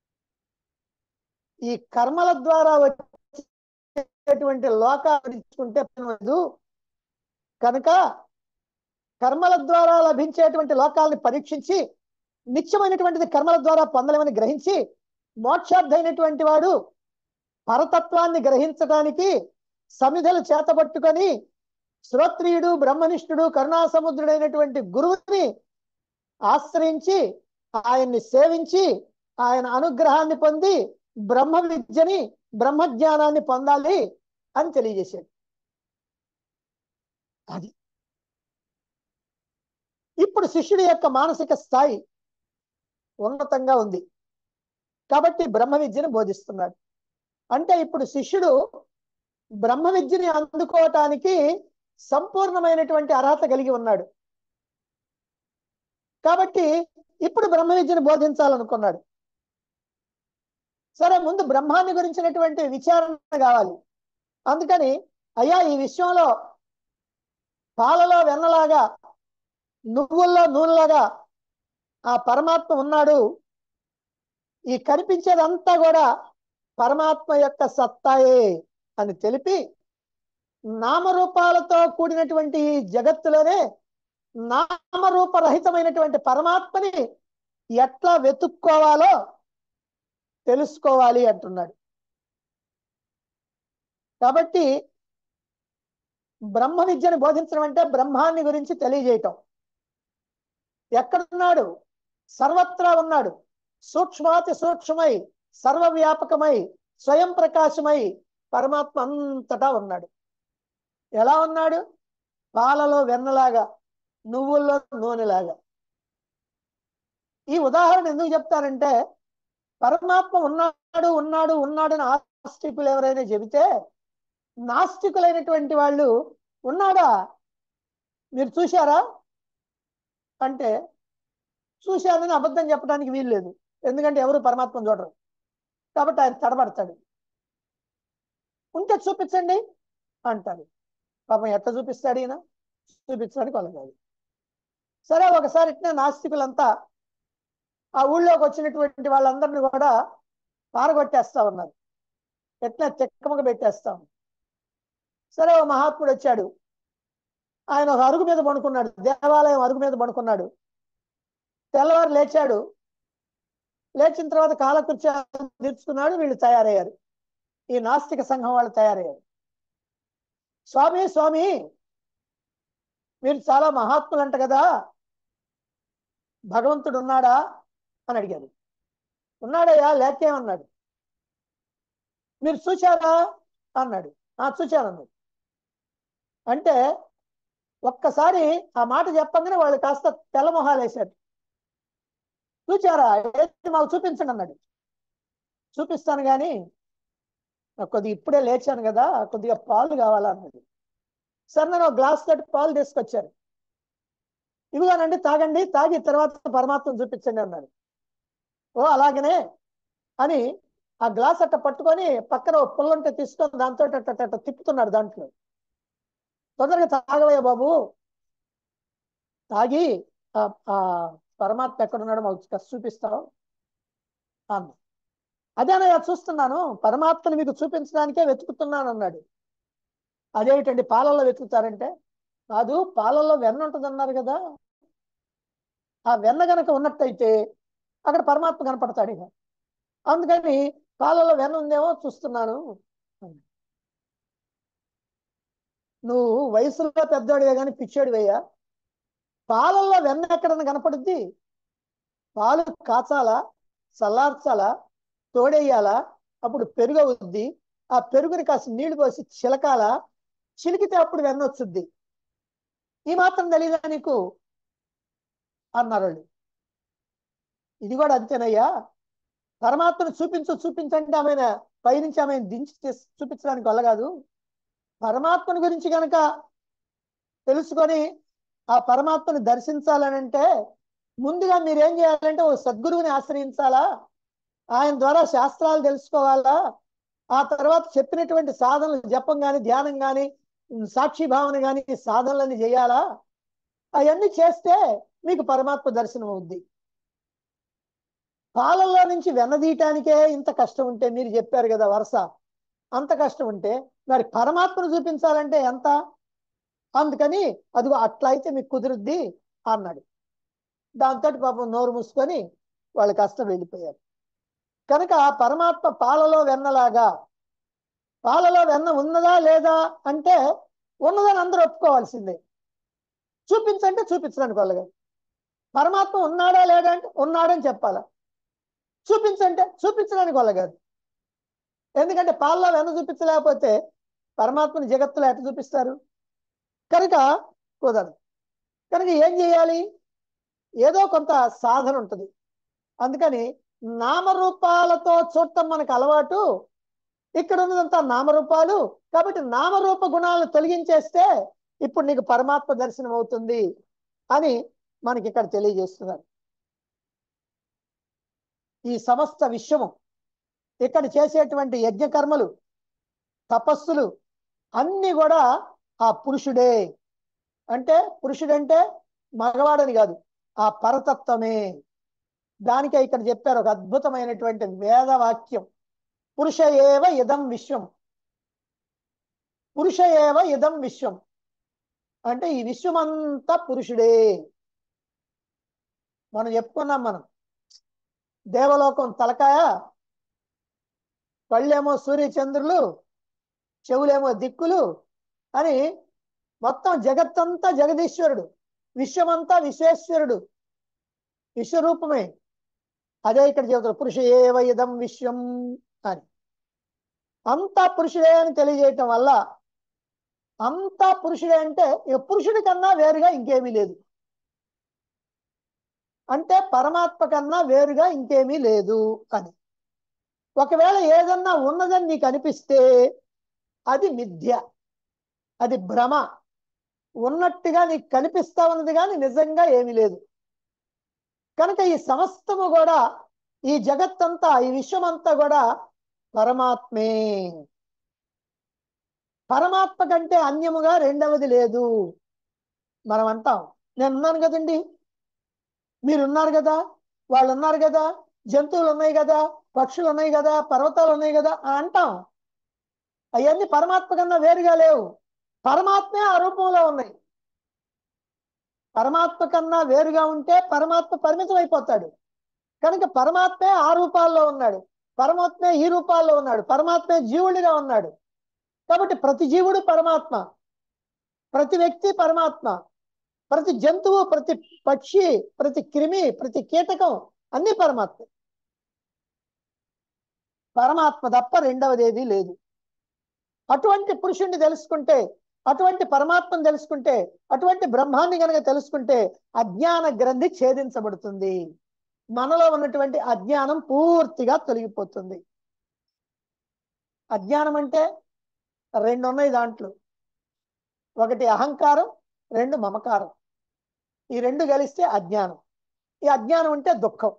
ఈ కర్మల ద్వారా వచ్చేటువంటి లోకాలు ఇచ్చుకుంటే పనివదు కనుక కర్మల ద్వారా లభించేటువంటి లోకాలని పరీక్షించి నిత్యమైనటువంటిది కర్మల ద్వారా పొందలేమని గ్రహించి మోక్షార్థైనటువంటి వాడు పరతత్వాన్ని గ్రహించడానికి సమిధలు చేతబట్టుకొని శ్రోత్రియుడు బ్రహ్మనిష్ఠుడు కరుణాసముద్రుడైనటువంటి గురువుని ఆశ్రయించి ఆయన్ని సేవించి ఆయన అనుగ్రహాన్ని పొంది బ్రహ్మ విద్యని బ్రహ్మజ్ఞానాన్ని పొందాలి అని తెలియజేశాడు అది ఇప్పుడు శిష్యుడి యొక్క మానసిక స్థాయి ఉన్నతంగా ఉంది కాబట్టి బ్రహ్మ విద్యను బోధిస్తున్నాడు అంటే ఇప్పుడు శిష్యుడు బ్రహ్మ విద్యని అందుకోవటానికి సంపూర్ణమైనటువంటి అర్హత కలిగి ఉన్నాడు కాబట్టి ఇప్పుడు బ్రహ్మ విద్యను బోధించాలనుకున్నాడు సరే ముందు బ్రహ్మాన్ని గురించినటువంటి విచారణ కావాలి అందుకని అయ్యా ఈ విషయంలో పాలలో వెన్నలాగా నువ్వుల్లో నూనెలాగా ఆ పరమాత్మ ఉన్నాడు ఈ కనిపించేదంతా కూడా పరమాత్మ యొక్క సత్తాయే అని తెలిపి నామరూపాలతో కూడినటువంటి ఈ జగత్తులోనే నామరూపరహితమైనటువంటి పరమాత్మని ఎట్లా వెతుక్కోవాలో తెలుసుకోవాలి అంటున్నాడు కాబట్టి బ్రహ్మ విద్యను బోధించడం అంటే బ్రహ్మాన్ని గురించి తెలియజేయటం ఎక్కడున్నాడు సర్వత్రా ఉన్నాడు సూక్ష్మాతి సూక్ష్మై సర్వవ్యాపకమై స్వయం ప్రకాశమై పరమాత్మ అంతటా ఉన్నాడు ఎలా ఉన్నాడు పాలలో వెన్నలాగా నువ్వుల్లో నూనెలాగా ఈ ఉదాహరణ ఎందుకు చెప్తానంటే పరమాత్మ ఉన్నాడు ఉన్నాడు ఉన్నాడు అని ఆస్తికులు ఎవరైనా చెబితే నాస్తికులైనటువంటి వాళ్ళు ఉన్నాడా మీరు చూశారా అంటే చూశానని అబద్ధం చెప్పడానికి వీలు లేదు ఎందుకంటే ఎవరు పరమాత్మను చూడరు కాబట్టి ఆయన తడబడతాడు ఉంటే చూపించండి అంటారు పాపం ఎట్లా చూపిస్తాడు ఈయన చూపించడానికి వాళ్ళకి సరే ఒకసారి ఇట్నే నాస్తికులంతా ఆ ఊళ్ళోకి వచ్చినటువంటి వాళ్ళందరినీ కూడా పారగొట్టేస్తా ఉన్నారు ఎట్లా చెక్కమక పెట్టేస్తాం సరే ఓ మహాత్ముడు వచ్చాడు ఆయన ఒక అరుగు మీద పడుకున్నాడు దేవాలయం అరుగు మీద పడుకున్నాడు తెల్లవారు లేచాడు లేచిన తర్వాత కాలకృత్యాలు తీర్చుకున్నాడు వీళ్ళు తయారయ్యారు ఈ నాస్తిక సంఘం వాళ్ళు తయారయ్యారు స్వామి స్వామి మీరు చాలా మహాత్ములు అంట కదా భగవంతుడు ఉన్నాడా అని అడిగాడు ఉన్నాడయ్యా లేకేమన్నాడు మీరు చూశారా అన్నాడు ఆ చూశానన్నాడు అంటే ఒక్కసారి ఆ మాట చెప్పంగానే వాళ్ళు కాస్త తెల్లమొహాలు వేశారు చూచారా ఏంటి మాకు చూపించండి అన్నాడు చూపిస్తాను కానీ నాకు కొద్దిగా ఇప్పుడే లేచాను కదా కొద్దిగా పాలు కావాలా అన్నాడు సరే నేను ఒక గ్లాస్ తోటి పాలు తీసుకొచ్చాను ఇదిగోనండి తాగండి తాగి తర్వాత పరమాత్మను చూపించండి అన్నాడు ఓ అలాగనే అని ఆ గ్లాస్ అట్ట పట్టుకొని పక్కన ఓ పుల్లంటే తీసుకొని దాంతో అట్ట అట్ట అట్ట తిప్పుతున్నాడు దాంట్లో తొందరగా తాగవయ్య బాబు తాగి ఆ ఆ పరమాత్మ ఎక్కడున్నాడో మాకు కాస్త చూపిస్తావు అన్న అదేనయ్యా చూస్తున్నాను పరమాత్మని మీకు చూపించడానికే వెతుకుతున్నాను అన్నాడు అదేమిటండి పాలల్లో వెతుకుతారంటే కాదు పాలల్లో వెన్న ఉంటుంది అన్నారు కదా ఆ వెన్న గనక ఉన్నట్టయితే అక్కడ పరమాత్మ కనపడతాడు ఇక అందుకని పాలలో వెన్న ఉందేమో చూస్తున్నాను అన్నాడు. నువ్వు వయసులో పెద్దవాడివే కానీ పిచ్చాడివయ్యా పాలల్లో వెన్న ఎక్కడన్నా కనపడుద్ది పాలు కాచాలా చల్లార్చాలా తోడేయాలా అప్పుడు పెరుగు అవుద్ది ఆ పెరుగుని కాస్త నీళ్లు పోసి చిలకాల చిలికితే అప్పుడు వెన్న వచ్చుద్ది ఈ మాత్రం తెలీదా నీకు అన్నారు వాళ్ళు ఇది కూడా అంతేనయ్యా పరమాత్మను చూపించు చూపించంటే ఆమె పైనుంచి ఆమె దించి తీస్- చూపించడానికి వల్ల కాదు పరమాత్మని గురించి గనక తెలుసుకొని ఆ పరమాత్మని దర్శించాలని అంటే ముందుగా మీరు ఏం చేయాలంటే ఓ సద్గురువుని ఆశ్రయించాలా ఆయన ద్వారా శాస్త్రాలు తెలుసుకోవాలా ఆ తర్వాత చెప్పినటువంటి సాధనలు జపం గాని ధ్యానం గాని సాక్షి భావన గాని సాధనలని చేయాలా అవన్నీ చేస్తే మీకు పరమాత్మ దర్శనం అవుద్ది పాలల్లో నుంచి వెన్నదీయటానికే ఇంత కష్టం ఉంటే మీరు చెప్పారు కదా వరుస అంత కష్టం ఉంటే మరి పరమాత్మను చూపించాలంటే ఎంత అందుకని అదిగో అట్లా అయితే మీకు కుదురుద్ది అన్నాడు దాంతో పాపం నోరు మూసుకొని వాళ్ళు కష్టం వెళ్ళిపోయారు కనుక పరమాత్మ పాలలో వెన్నలాగా పాలలో వెన్న ఉన్నదా లేదా అంటే ఉన్నదని అందరూ ఒప్పుకోవాల్సిందే చూపించంటే చూపించడానికి వాళ్ళగా పరమాత్మ ఉన్నాడా లేడా అంటే ఉన్నాడని చెప్పాలా చూపించంటే చూపించడానికి వాళ్ళ కాదు ఎందుకంటే పాలలో వెన్న చూపించలేకపోతే పరమాత్మని జగత్తులో ఎట్లా చూపిస్తారు కనుక కుదరదు కనుక ఏం చేయాలి ఏదో కొంత సాధన ఉంటుంది అందుకని నామరూపాలతో చూడటం మనకు అలవాటు ఇక్కడ ఉన్నదంతా నామరూపాలు కాబట్టి నామరూప గుణాలను తొలగించేస్తే ఇప్పుడు నీకు పరమాత్మ దర్శనం అవుతుంది అని మనకి ఇక్కడ తెలియజేస్తున్నారు ఈ సమస్త విశ్వము ఇక్కడ చేసేటువంటి యజ్ఞకర్మలు తపస్సులు అన్ని కూడా ఆ పురుషుడే అంటే పురుషుడంటే మగవాడని కాదు ఆ పరతత్వమే దానికే ఇక్కడ చెప్పారు ఒక అద్భుతమైనటువంటి వేదవాక్యం పురుష ఏవ ఇదం విశ్వం పురుష ఏవ ఇదం విశ్వం అంటే ఈ విశ్వమంతా పురుషుడే మనం చెప్పుకున్నాం మనం దేవలోకం తలకాయ కళ్ళేమో సూర్యచంద్రులు చెవులేమో దిక్కులు అని మొత్తం జగత్తంతా జగదీశ్వరుడు విశ్వమంతా విశ్వేశ్వరుడు విశ్వరూపమే అదే ఇక్కడ చెబుతారు పురుష ఏవ ఇదం విశ్వం అని అంతా పురుషుడే అని తెలియజేయటం వల్ల అంతా పురుషుడే అంటే ఇక పురుషుడి కన్నా వేరుగా ఇంకేమీ లేదు అంటే పరమాత్మ కన్నా వేరుగా ఇంకేమీ లేదు అని ఒకవేళ ఏదన్నా ఉన్నదని నీకు అనిపిస్తే అది మిథ్య అది భ్రమ ఉన్నట్టుగా నీకు కనిపిస్తా ఉన్నది కానీ నిజంగా ఏమీ లేదు కనుక ఈ సమస్తము కూడా ఈ జగత్తంతా ఈ విశ్వమంతా కూడా పరమాత్మే పరమాత్మ కంటే అన్యముగా రెండవది లేదు మనం అంటాం నేను ఉన్నాను కదండి మీరు ఉన్నారు కదా వాళ్ళు ఉన్నారు కదా జంతువులు ఉన్నాయి కదా పక్షులు ఉన్నాయి కదా పర్వతాలు ఉన్నాయి కదా అని అంటాం అవన్నీ పరమాత్మ కన్నా వేరుగా లేవు పరమాత్మే ఆ రూపంలో ఉన్నాయి పరమాత్మ కన్నా వేరుగా ఉంటే పరమాత్మ పరిమితం అయిపోతాడు కనుక పరమాత్మే ఆ రూపాల్లో ఉన్నాడు పరమాత్మే ఈ రూపాల్లో ఉన్నాడు పరమాత్మే జీవుడిగా ఉన్నాడు కాబట్టి ప్రతి జీవుడు పరమాత్మ ప్రతి వ్యక్తి పరమాత్మ ప్రతి జంతువు ప్రతి పక్షి ప్రతి క్రిమి ప్రతి కీటకం అన్ని పరమాత్మ పరమాత్మ తప్ప రెండవది ఏది లేదు అటువంటి పురుషుణ్ణి తెలుసుకుంటే అటువంటి పరమాత్మను తెలుసుకుంటే అటువంటి బ్రహ్మాన్ని గనక తెలుసుకుంటే అజ్ఞాన గ్రంథి ఛేదించబడుతుంది మనలో ఉన్నటువంటి అజ్ఞానం పూర్తిగా తొలగిపోతుంది అజ్ఞానం అంటే రెండు ఉన్నాయి దాంట్లో ఒకటి అహంకారం రెండు మమకారం ఈ రెండు కలిస్తే అజ్ఞానం ఈ అజ్ఞానం అంటే దుఃఖం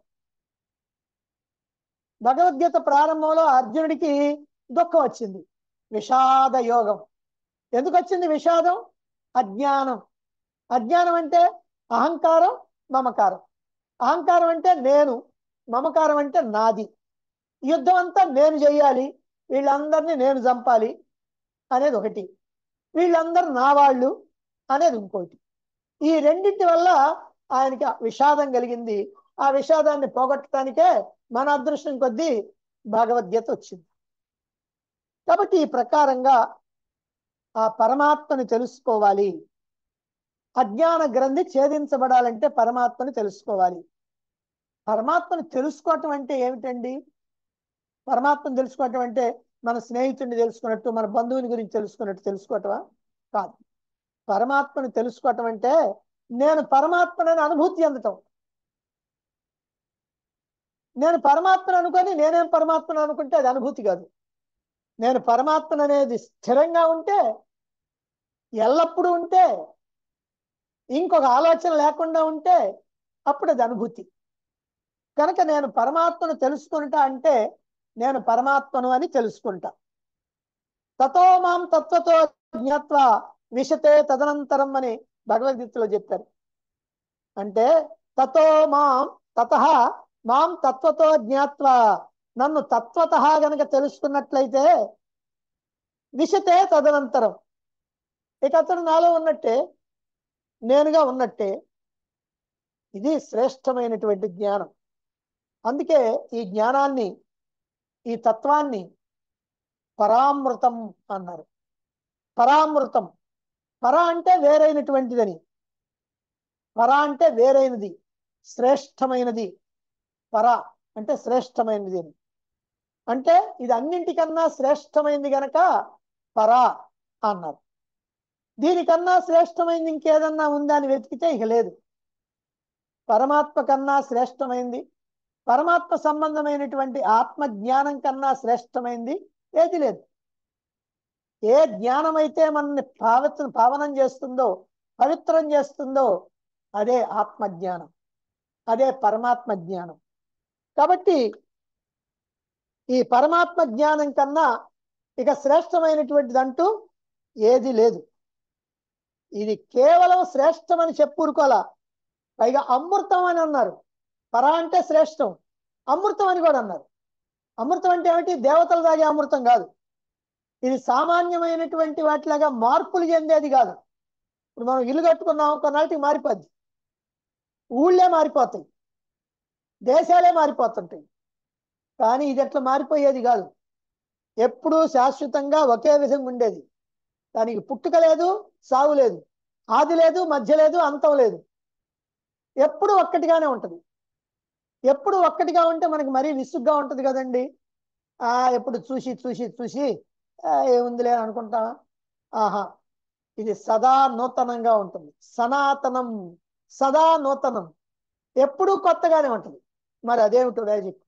భగవద్గీత ప్రారంభంలో అర్జునుడికి దుఃఖం వచ్చింది విషాద యోగం ఎందుకు వచ్చింది విషాదం అజ్ఞానం అజ్ఞానం అంటే అహంకారం మమకారం అహంకారం అంటే నేను మమకారం అంటే నాది యుద్ధం అంతా నేను చెయ్యాలి వీళ్ళందరినీ నేను చంపాలి అనేది ఒకటి వీళ్ళందరూ నా వాళ్ళు అనేది ఇంకోటి ఈ రెండింటి వల్ల ఆయనకి విషాదం కలిగింది ఆ విషాదాన్ని పోగొట్టడానికే మన అదృష్టం కొద్దీ భగవద్గీత వచ్చింది కాబట్టి ఈ ప్రకారంగా ఆ పరమాత్మని తెలుసుకోవాలి అజ్ఞాన గ్రంథి ఛేదించబడాలంటే పరమాత్మని తెలుసుకోవాలి పరమాత్మని తెలుసుకోవటం అంటే ఏమిటండి పరమాత్మను తెలుసుకోవటం అంటే మన స్నేహితుడిని తెలుసుకున్నట్టు మన బంధువుని గురించి తెలుసుకున్నట్టు తెలుసుకోవటమా కాదు పరమాత్మని తెలుసుకోవటం అంటే నేను పరమాత్మనని అనుభూతి చెందటం నేను పరమాత్మను అనుకొని నేనేం పరమాత్మను అనుకుంటే అది అనుభూతి కాదు నేను పరమాత్మను అనేది స్థిరంగా ఉంటే ఎల్లప్పుడూ ఉంటే ఇంకొక ఆలోచన లేకుండా ఉంటే అప్పుడు అది అనుభూతి కనుక నేను పరమాత్మను తెలుసుకుంటా అంటే నేను పరమాత్మను అని తెలుసుకుంటా తతో మాం తత్వతో జ్ఞాత్వ విషతే తదనంతరం అని భగవద్గీతలో చెప్పారు అంటే తతో మాం తత మాం తత్వతో జ్ఞాత్వ నన్ను తత్వత గనక తెలుసుకున్నట్లయితే విషతే తదనంతరం ఇక అతడు నాలో ఉన్నట్టే నేనుగా ఉన్నట్టే ఇది శ్రేష్టమైనటువంటి జ్ఞానం అందుకే ఈ జ్ఞానాన్ని ఈ తత్వాన్ని పరామృతం అన్నారు పరామృతం పర అంటే వేరైనటువంటిదని పర అంటే వేరైనది శ్రేష్టమైనది పర అంటే శ్రేష్టమైనది అని అంటే ఇది అన్నింటికన్నా శ్రేష్టమైనది గనక పర అన్నారు దీనికన్నా శ్రేష్టమైంది ఇంకేదన్నా ఉందా అని వెతికితే ఇక లేదు పరమాత్మ కన్నా శ్రేష్టమైంది పరమాత్మ సంబంధమైనటువంటి ఆత్మ జ్ఞానం కన్నా శ్రేష్టమైంది ఏది లేదు ఏ జ్ఞానం అయితే మనల్ని పావిత్ర పావనం చేస్తుందో పవిత్రం చేస్తుందో అదే ఆత్మ జ్ఞానం అదే పరమాత్మ జ్ఞానం కాబట్టి ఈ పరమాత్మ జ్ఞానం కన్నా ఇక శ్రేష్టమైనటువంటిది అంటూ ఏది లేదు ఇది కేవలం శ్రేష్టమని చెప్పుకోవాలా పైగా అమృతం అని అన్నారు పర అంటే శ్రేష్టం అమృతం అని కూడా అన్నారు అమృతం అంటే ఏమిటి దేవతలు తాగే అమృతం కాదు ఇది సామాన్యమైనటువంటి వాటిలాగా మార్పులు చెందేది కాదు ఇప్పుడు మనం ఇల్లు కట్టుకున్నాం కొన్నాళ్ళకి మారిపోద్ది ఊళ్ళే మారిపోతాయి దేశాలే మారిపోతుంటాయి కానీ ఇది ఎట్లా మారిపోయేది కాదు ఎప్పుడూ శాశ్వతంగా ఒకే విధంగా ఉండేది దానికి పుట్టుక లేదు సాగు లేదు ఆది లేదు మధ్య లేదు అంతం లేదు ఎప్పుడు ఒక్కటిగానే ఉంటది ఎప్పుడు ఒక్కటిగా ఉంటే మనకి మరీ విసుగ్గా ఉంటది కదండి ఆ ఎప్పుడు చూసి చూసి చూసి "ఆ, ఏముందిలే అని అనుకుంటామా ఆహా ఇది సదా నూతనంగా ఉంటుంది సనాతనం సదా నూతనం ఎప్పుడూ కొత్తగానే ఉంటుంది మరి అదేమిటో చెప్పు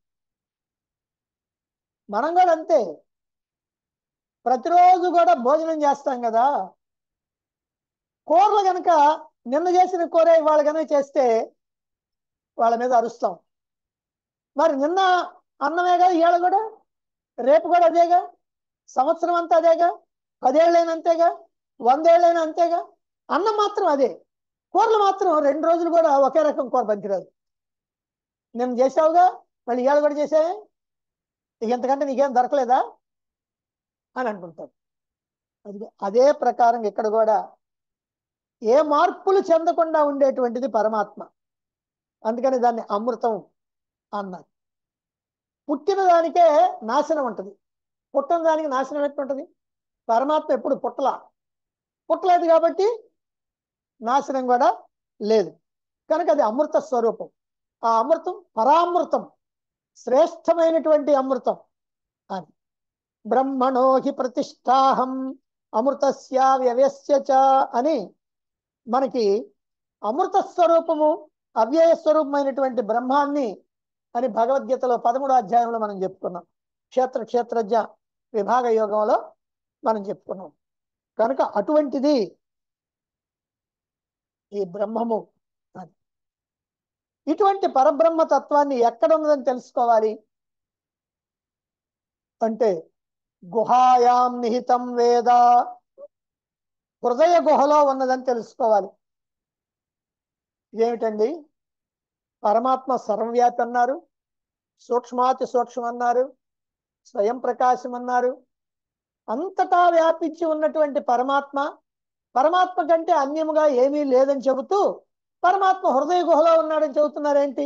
మనం కూడా అంతే ప్రతిరోజు కూడా భోజనం చేస్తాం కదా కూరలు కనుక నిన్న చేసిన కూర ఇవాళ కనుక చేస్తే వాళ్ళ మీద అరుస్తాం మరి నిన్న అన్నమేగా ఇవాళ కూడా రేపు కూడా అదేగా సంవత్సరం అంతా అదేగా పదేళ్ళైనా అంతేగా వందేళ్ళైనా అంతేగా అన్నం మాత్రం అదే కూరలు మాత్రం రెండు రోజులు కూడా ఒకే రకం కూర పనికిరాదు నేను చేసావుగా మళ్ళీ ఇవాళ కూడా చేసావే ఇక ఎంతకంటే నీకేం దొరకలేదా అని అంటుంటారు అది అదే ప్రకారం ఇక్కడ కూడా ఏ మార్పులు చెందకుండా ఉండేటువంటిది పరమాత్మ అందుకని దాన్ని అమృతం అన్నారు పుట్టిన దానికే నాశనం ఉంటుంది పుట్టిన దానికి నాశనం ఎట్లుంటుంది పరమాత్మ ఎప్పుడు పుట్టలా పుట్టలేదు కాబట్టి నాశనం కూడా లేదు కనుక అది అమృత స్వరూపం ఆ అమృతం పరామృతం శ్రేష్టమైనటువంటి అమృతం అని బ్రహ్మణో హి ప్రతిష్టాహం అమృతస్య వ్యవస్య చ అని మనకి అమృత స్వరూపము అవ్యయ స్వరూపమైనటువంటి బ్రహ్మాన్ని అని భగవద్గీతలో పదమూడో అధ్యాయంలో మనం చెప్పుకున్నాం క్షేత్ర క్షేత్రజ్ఞ విభాగ యోగంలో మనం చెప్పుకున్నాం కనుక అటువంటిది ఈ బ్రహ్మము అని ఇటువంటి పరబ్రహ్మ తత్వాన్ని ఎక్కడ ఉన్నదని తెలుసుకోవాలి అంటే గుహాయాం నిహితం వేద హృదయ గుహలో ఉన్నదని తెలుసుకోవాలి ఇదేమిటండి పరమాత్మ సర్వవ్యాపి అన్నారు సూక్ష్మాతి సూక్ష్మం అన్నారు స్వయం ప్రకాశం అన్నారు అంతటా వ్యాపించి ఉన్నటువంటి పరమాత్మ పరమాత్మ కంటే అన్యముగా ఏమీ లేదని చెబుతూ పరమాత్మ హృదయ గుహలో ఉన్నాడని చెబుతున్నారేంటి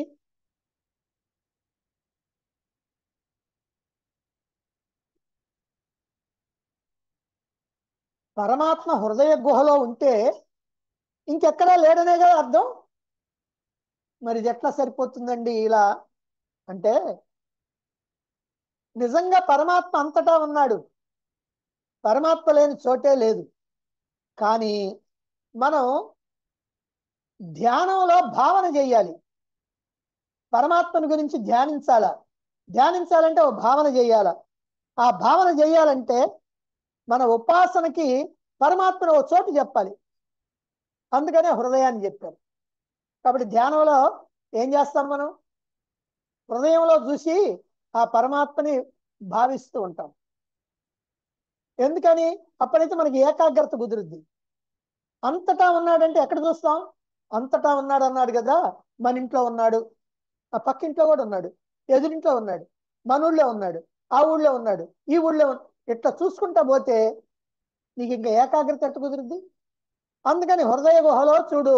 పరమాత్మ హృదయ గుహలో ఉంటే ఇంకెక్కడా లేడనే కదా అర్థం మరి ఇది ఎట్లా సరిపోతుందండి ఇలా అంటే నిజంగా పరమాత్మ అంతటా ఉన్నాడు పరమాత్మ లేని చోటే లేదు కానీ మనం ధ్యానంలో భావన చేయాలి పరమాత్మని గురించి ధ్యానించాలా ధ్యానించాలంటే ఓ భావన చేయాలా ఆ భావన చేయాలంటే మన ఉపాసనకి పరమాత్మను ఓ చోటు చెప్పాలి అందుకనే హృదయాన్ని చెప్పారు కాబట్టి ధ్యానంలో ఏం చేస్తాం మనం హృదయంలో చూసి ఆ పరమాత్మని భావిస్తూ ఉంటాం ఎందుకని అప్పుడైతే మనకి ఏకాగ్రత కుదురుద్ది అంతటా ఉన్నాడంటే ఎక్కడ చూస్తాం అంతటా ఉన్నాడు అన్నాడు కదా మన ఇంట్లో ఉన్నాడు ఆ పక్కింట్లో కూడా ఉన్నాడు ఎదురింట్లో ఉన్నాడు మన ఊళ్ళో ఉన్నాడు ఆ ఊళ్ళో ఉన్నాడు ఈ ఊళ్ళో ఉన్- ఇట్లా చూసుకుంటా పోతే నీకు ఇంకా ఏకాగ్రత ఎట్ట కుదురుద్ది అందుకని హృదయ గుహలో చూడు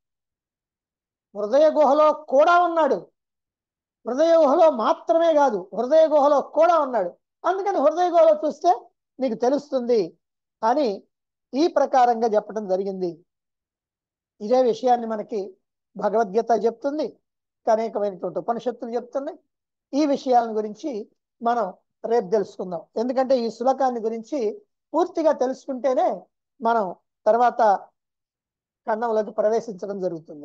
హృదయ గుహలో కూడా ఉన్నాడు హృదయ గుహలో మాత్రమే కాదు హృదయ గుహలో కూడా ఉన్నాడు అందుకని హృదయ గుహలో చూస్తే నీకు తెలుస్తుంది అని ఈ ప్రకారంగా చెప్పడం జరిగింది ఇదే విషయాన్ని మనకి భగవద్గీత చెప్తుంది అనేకమైనటువంటి ఉపనిషత్తులు చెప్తున్నాయి ఈ విషయాల గురించి మనం రేపు తెలుసుకుందాం ఎందుకంటే ఈ శులకాన్ని గురించి పూర్తిగా తెలుసుకుంటేనే మనం తర్వాత ఖండంలోకి ప్రవేశించడం జరుగుతుంది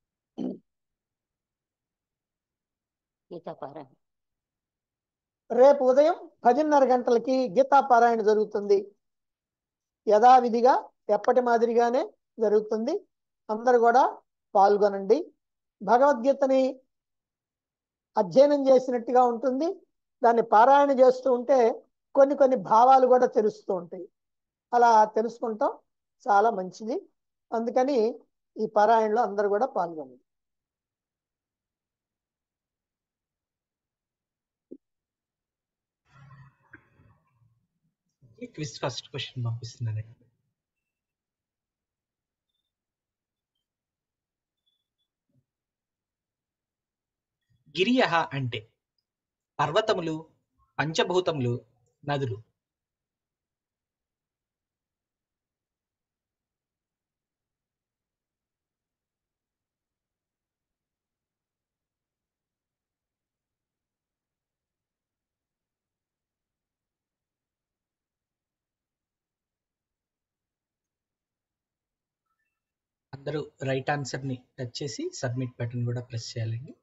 గీతాపారాయణ రేపు ఉదయం పదిన్నర గంటలకి గీతా పారాయణ జరుగుతుంది యథావిధిగా ఎప్పటి మాదిరిగానే జరుగుతుంది అందరు కూడా పాల్గొనండి భగవద్గీతని అధ్యయనం చేసినట్టుగా ఉంటుంది దాన్ని పారాయణ చేస్తూ ఉంటే కొన్ని కొన్ని భావాలు కూడా తెలుస్తూ ఉంటాయి అలా తెలుసుకుంటాం చాలా మంచిది అందుకని ఈ పారాయణలో అందరు కూడా పాల్గొనండి క్విజ్ ఫస్ట్ క్వశ్చన్ పంపిస్తున్నానండి గిరియ అంటే పర్వతములు పంచభూతములు నదులు అందరూ రైట్ ఆన్సర్ ని టచ్ చేసి సబ్మిట్ బటన్ కూడా ప్రెస్ చేయాలండి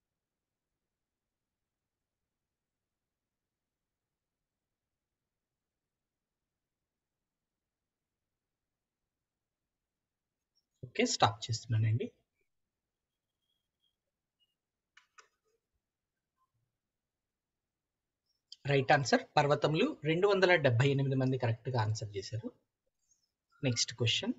ఓకే స్టాప్ చేస్తున్నానండి రైట్ ఆన్సర్ పర్వతములు రెండు వందల డెబ్బై ఎనిమిది మంది కరెక్ట్ గా ఆన్సర్ చేశారు నెక్స్ట్ క్వశ్చన్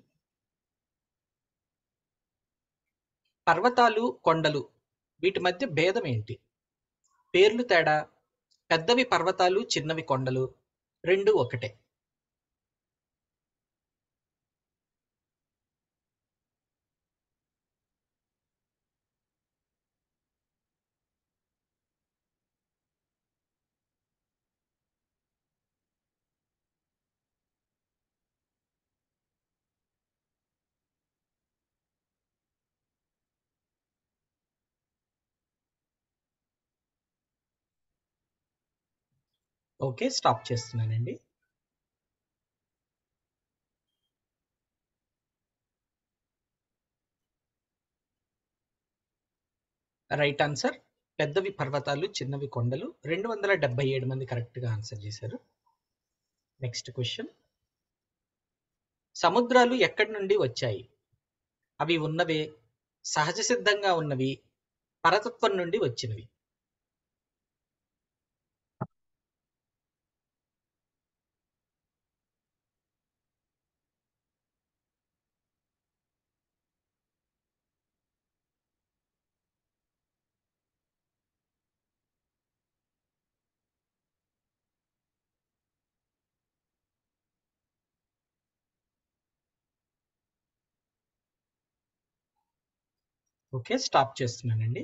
పర్వతాలు కొండలు వీటి మధ్య భేదం ఏంటి పేర్లు తేడా పెద్దవి పర్వతాలు చిన్నవి కొండలు రెండు ఒకటే ఓకే స్టాప్ చేస్తున్నానండి రైట్ ఆన్సర్ పెద్దవి పర్వతాలు చిన్నవి కొండలు రెండు వందల డెబ్బై ఏడు మంది కరెక్ట్ గా ఆన్సర్ చేశారు నెక్స్ట్ క్వశ్చన్ సముద్రాలు ఎక్కడి నుండి వచ్చాయి అవి ఉన్నవే సహజ సిద్ధంగా ఉన్నవి పరతత్వం నుండి వచ్చినవి ఓకే స్టాప్ చేస్తున్నానండి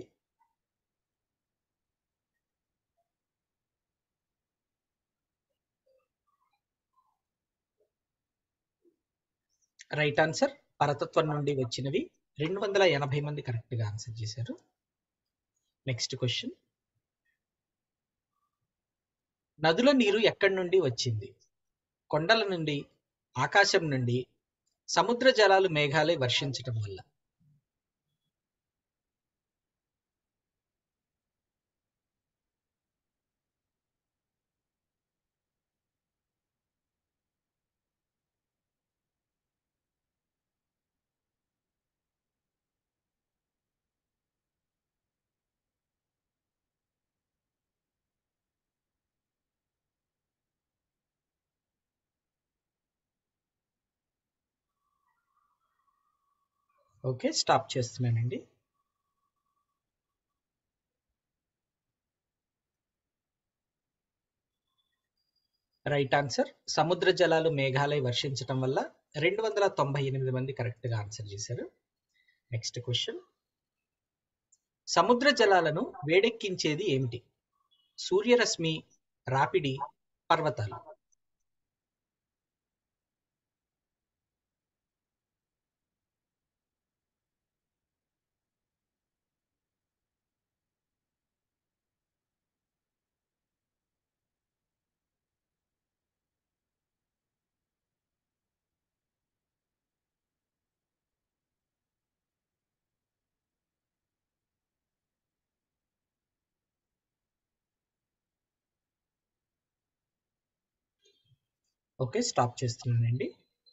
రైట్ ఆన్సర్ పరతత్వం నుండి వచ్చినవి రెండు వందల ఎనభై మంది కరెక్ట్ గా ఆన్సర్ చేశారు నెక్స్ట్ క్వశ్చన్ నదుల నీరు ఎక్కడి నుండి వచ్చింది కొండల నుండి ఆకాశం నుండి సముద్ర జలాలు మేఘాలే వర్షించటం వల్ల ఓకే స్టాప్ చేస్తున్నానండి రైట్ ఆన్సర్ సముద్ర జలాలు మేఘాలయ వర్షించటం వల్ల రెండు వందల తొంభై ఎనిమిది మంది కరెక్ట్ గా ఆన్సర్ చేశారు నెక్స్ట్ క్వశ్చన్ సముద్ర జలాలను వేడెక్కించేది ఏమిటి సూర్యరశ్మి రాపిడి పర్వతాలు ఓకే స్టాప్ చేస్తున్నానండి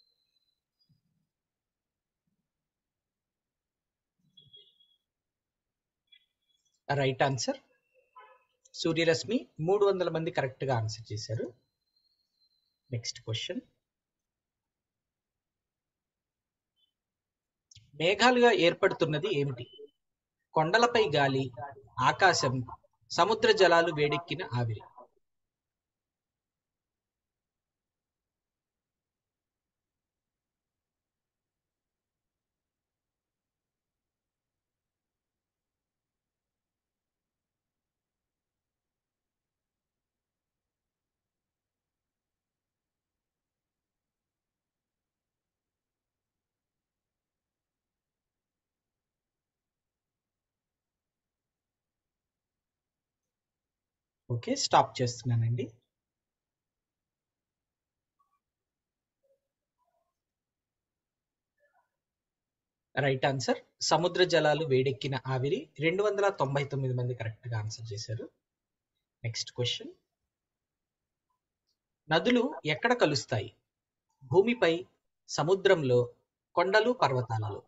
రైట్ ఆన్సర్ సూర్యరశ్మి మూడు వందల మంది కరెక్ట్ గా ఆన్సర్ చేశారు నెక్స్ట్ క్వశ్చన్ మేఘాలుగా ఏర్పడుతున్నది ఏమిటి కొండలపై గాలి ఆకాశం సముద్ర జలాలు వేడెక్కిన ఆవిరి ఓకే స్టాప్ చేస్తున్నానండి రైట్ ఆన్సర్ సముద్ర జలాలు వేడెక్కిన ఆవిరి రెండు వందల తొంభై తొమ్మిది మంది కరెక్ట్ గా ఆన్సర్ చేశారు నెక్స్ట్ క్వశ్చన్ నదులు ఎక్కడ కలుస్తాయి భూమిపై సముద్రంలో కొండలు పర్వతాలలో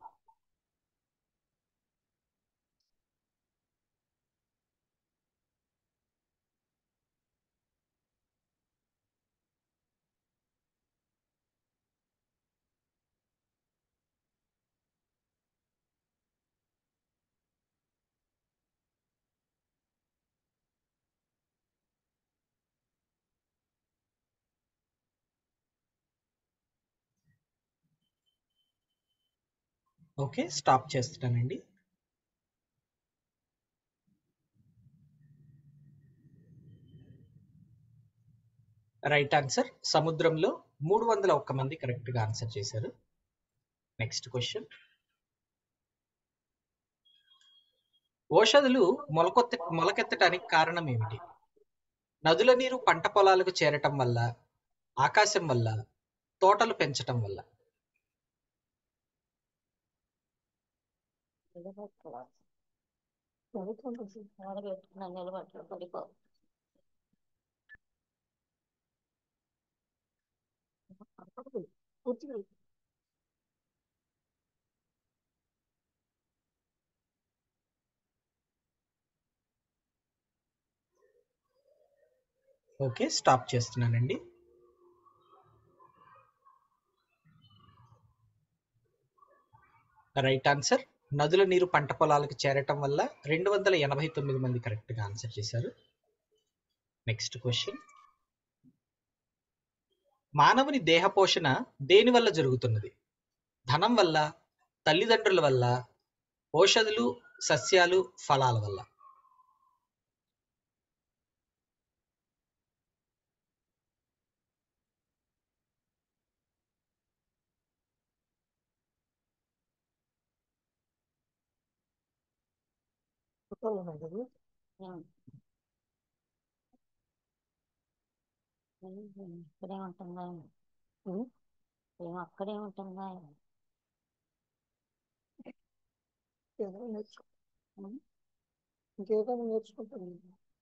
ఓకే స్టాప్ చేస్తున్నానండి రైట్ ఆన్సర్ సముద్రంలో మూడు వందల ఒక్క మంది కరెక్ట్ గా ఆన్సర్ చేశారు నెక్స్ట్ క్వశ్చన్ ఓషధులు మొలకొత్త మొలకెత్తడానికి కారణం ఏమిటి నదుల నీరు పంట పొలాలకు చేరటం వల్ల ఆకాశం వల్ల తోటలు పెంచటం వల్ల నిలబెట్టుకున్నాను నిలబెట్టు పడిపో పూర్తిగా ఓకే స్టాప్ చేస్తున్నానండి రైట్ ఆన్సర్ నదుల నీరు పంట పొలాలకు చేరటం వల్ల రెండు వందల ఎనభై తొమ్మిది మంది కరెక్ట్ గా ఆన్సర్ చేశారు నెక్స్ట్ క్వశ్చన్ మానవుని దేహ పోషణ దేని వల్ల జరుగుతున్నది ధనం వల్ల తల్లిదండ్రుల వల్ల ఔషధులు సస్యాలు ఫలాల వల్ల ఫోటోలు ఉన్నాయి కదా ఉమ్. ఉమ్, ఇక్కడే ఉంటుందా ఉమ్. ఏమో అక్కడే ఉంటుందా ఏదో నేర్చుకో ఉమ్. ఇంకేదో నేర్చుకుంటాను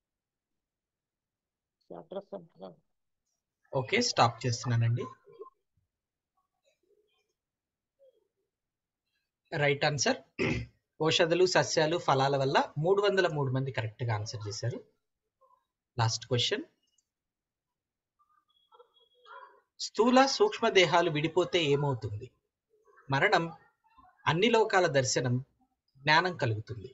అడ్రస్ ఉంటుంది ఓకే స్టాప్ చేస్తున్నానండి రైట్ ఆన్సర్ ఔషధులు సస్యాలు ఫలాల వల్ల మూడు వందల మూడు మంది కరెక్ట్ గా ఆన్సర్ చేశారు లాస్ట్ క్వశ్చన్ స్థూల సూక్ష్మ దేహాలు విడిపోతే ఏమవుతుంది మరణం అన్ని లోకాల దర్శనం జ్ఞానం కలుగుతుంది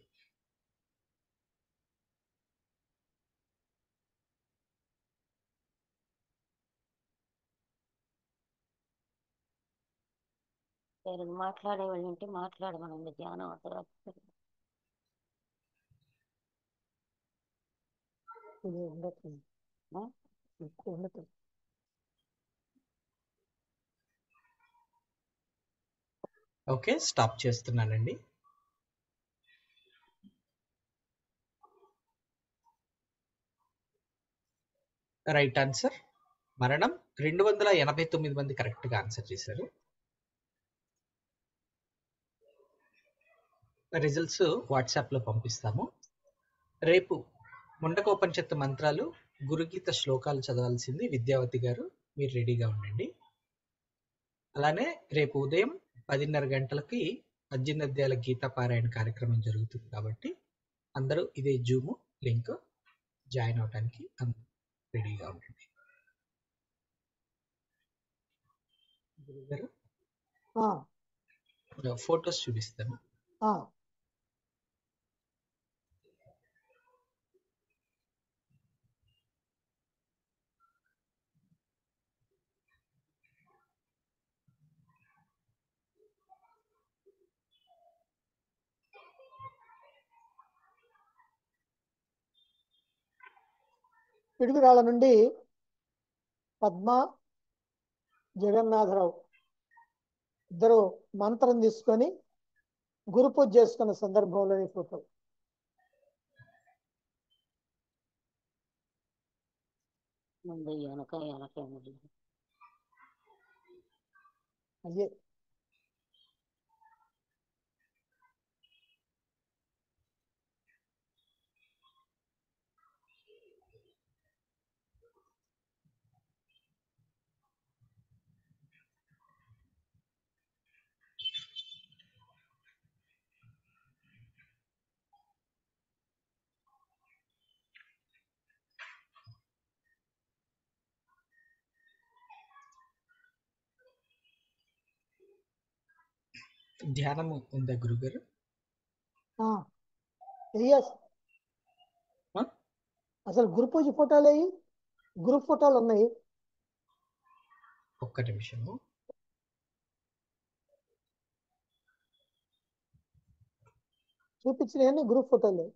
తెలుగు మాట్లాడే వాళ్ళు ఉంటే మాట్లాడమనండి ధ్యానం అసలు ఇది ఉండదు ఆ? ఎక్కువ ఉండదు ఓకే స్టాప్ చేస్తున్నానండి రైట్ ఆన్సర్ మరణం రెండు వందల ఎనభై తొమ్మిది మంది కరెక్ట్ గా ఆన్సర్ చేశారు రిజల్ట్స్ వాట్సాప్ లో పంపిస్తాము రేపు ముండకోపనిషత్తు మంత్రాలు గురుగీత శ్లోకాలు చదవాల్సింది విద్యావతి గారు మీరు రెడీగా ఉండండి అలానే రేపు ఉదయం పదిన్నర గంటలకి పద్దెనిమిది అధ్యాయుల గీతా పారాయణ కార్యక్రమం జరుగుతుంది కాబట్టి అందరూ ఇదే జూమ్ లింక్ జాయిన్ అవడానికి అందరూ రెడీగా ఉండండి గురుగారు ఆ, ఫొటోస్ చూపిస్తాను ఆ. పిడుగురాళ్ళ నుండి పద్మ జగన్నాథరావు ఇద్దరు మంత్రం తీసుకొని గురు పూజ చేసుకున్న సందర్భంలోని ఫోటో ముందు వెనక వెనక ముందు. అయ్యే ధ్యానము ఉందా గురుగారు ఆ. ఎస్ ఆ? అసలు గురు పూజ ఫోటోలు అయ్యి గ్రూప్ ఫోటోలు ఉన్నాయి ఒక్క నిమిషము చూపించిన గ్రూప్ ఫోటోలు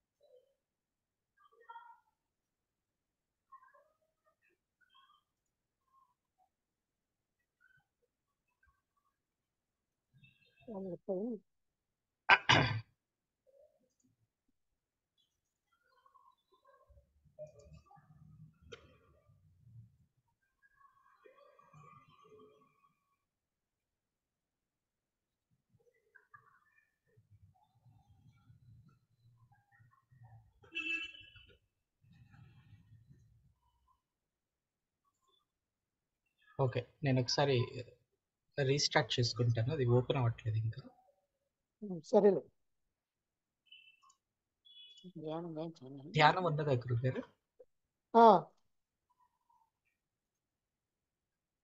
ఓకే నేను ఒకసారి రీస్టార్ట్ చేసుకుంటాను అది ఓపెన్ అవ్వట్లేదు ఇంకా సరేలే ధ్యానం ఏం చేయాలి? ధ్యానం ఉన్నదా గురుగారు ఆ,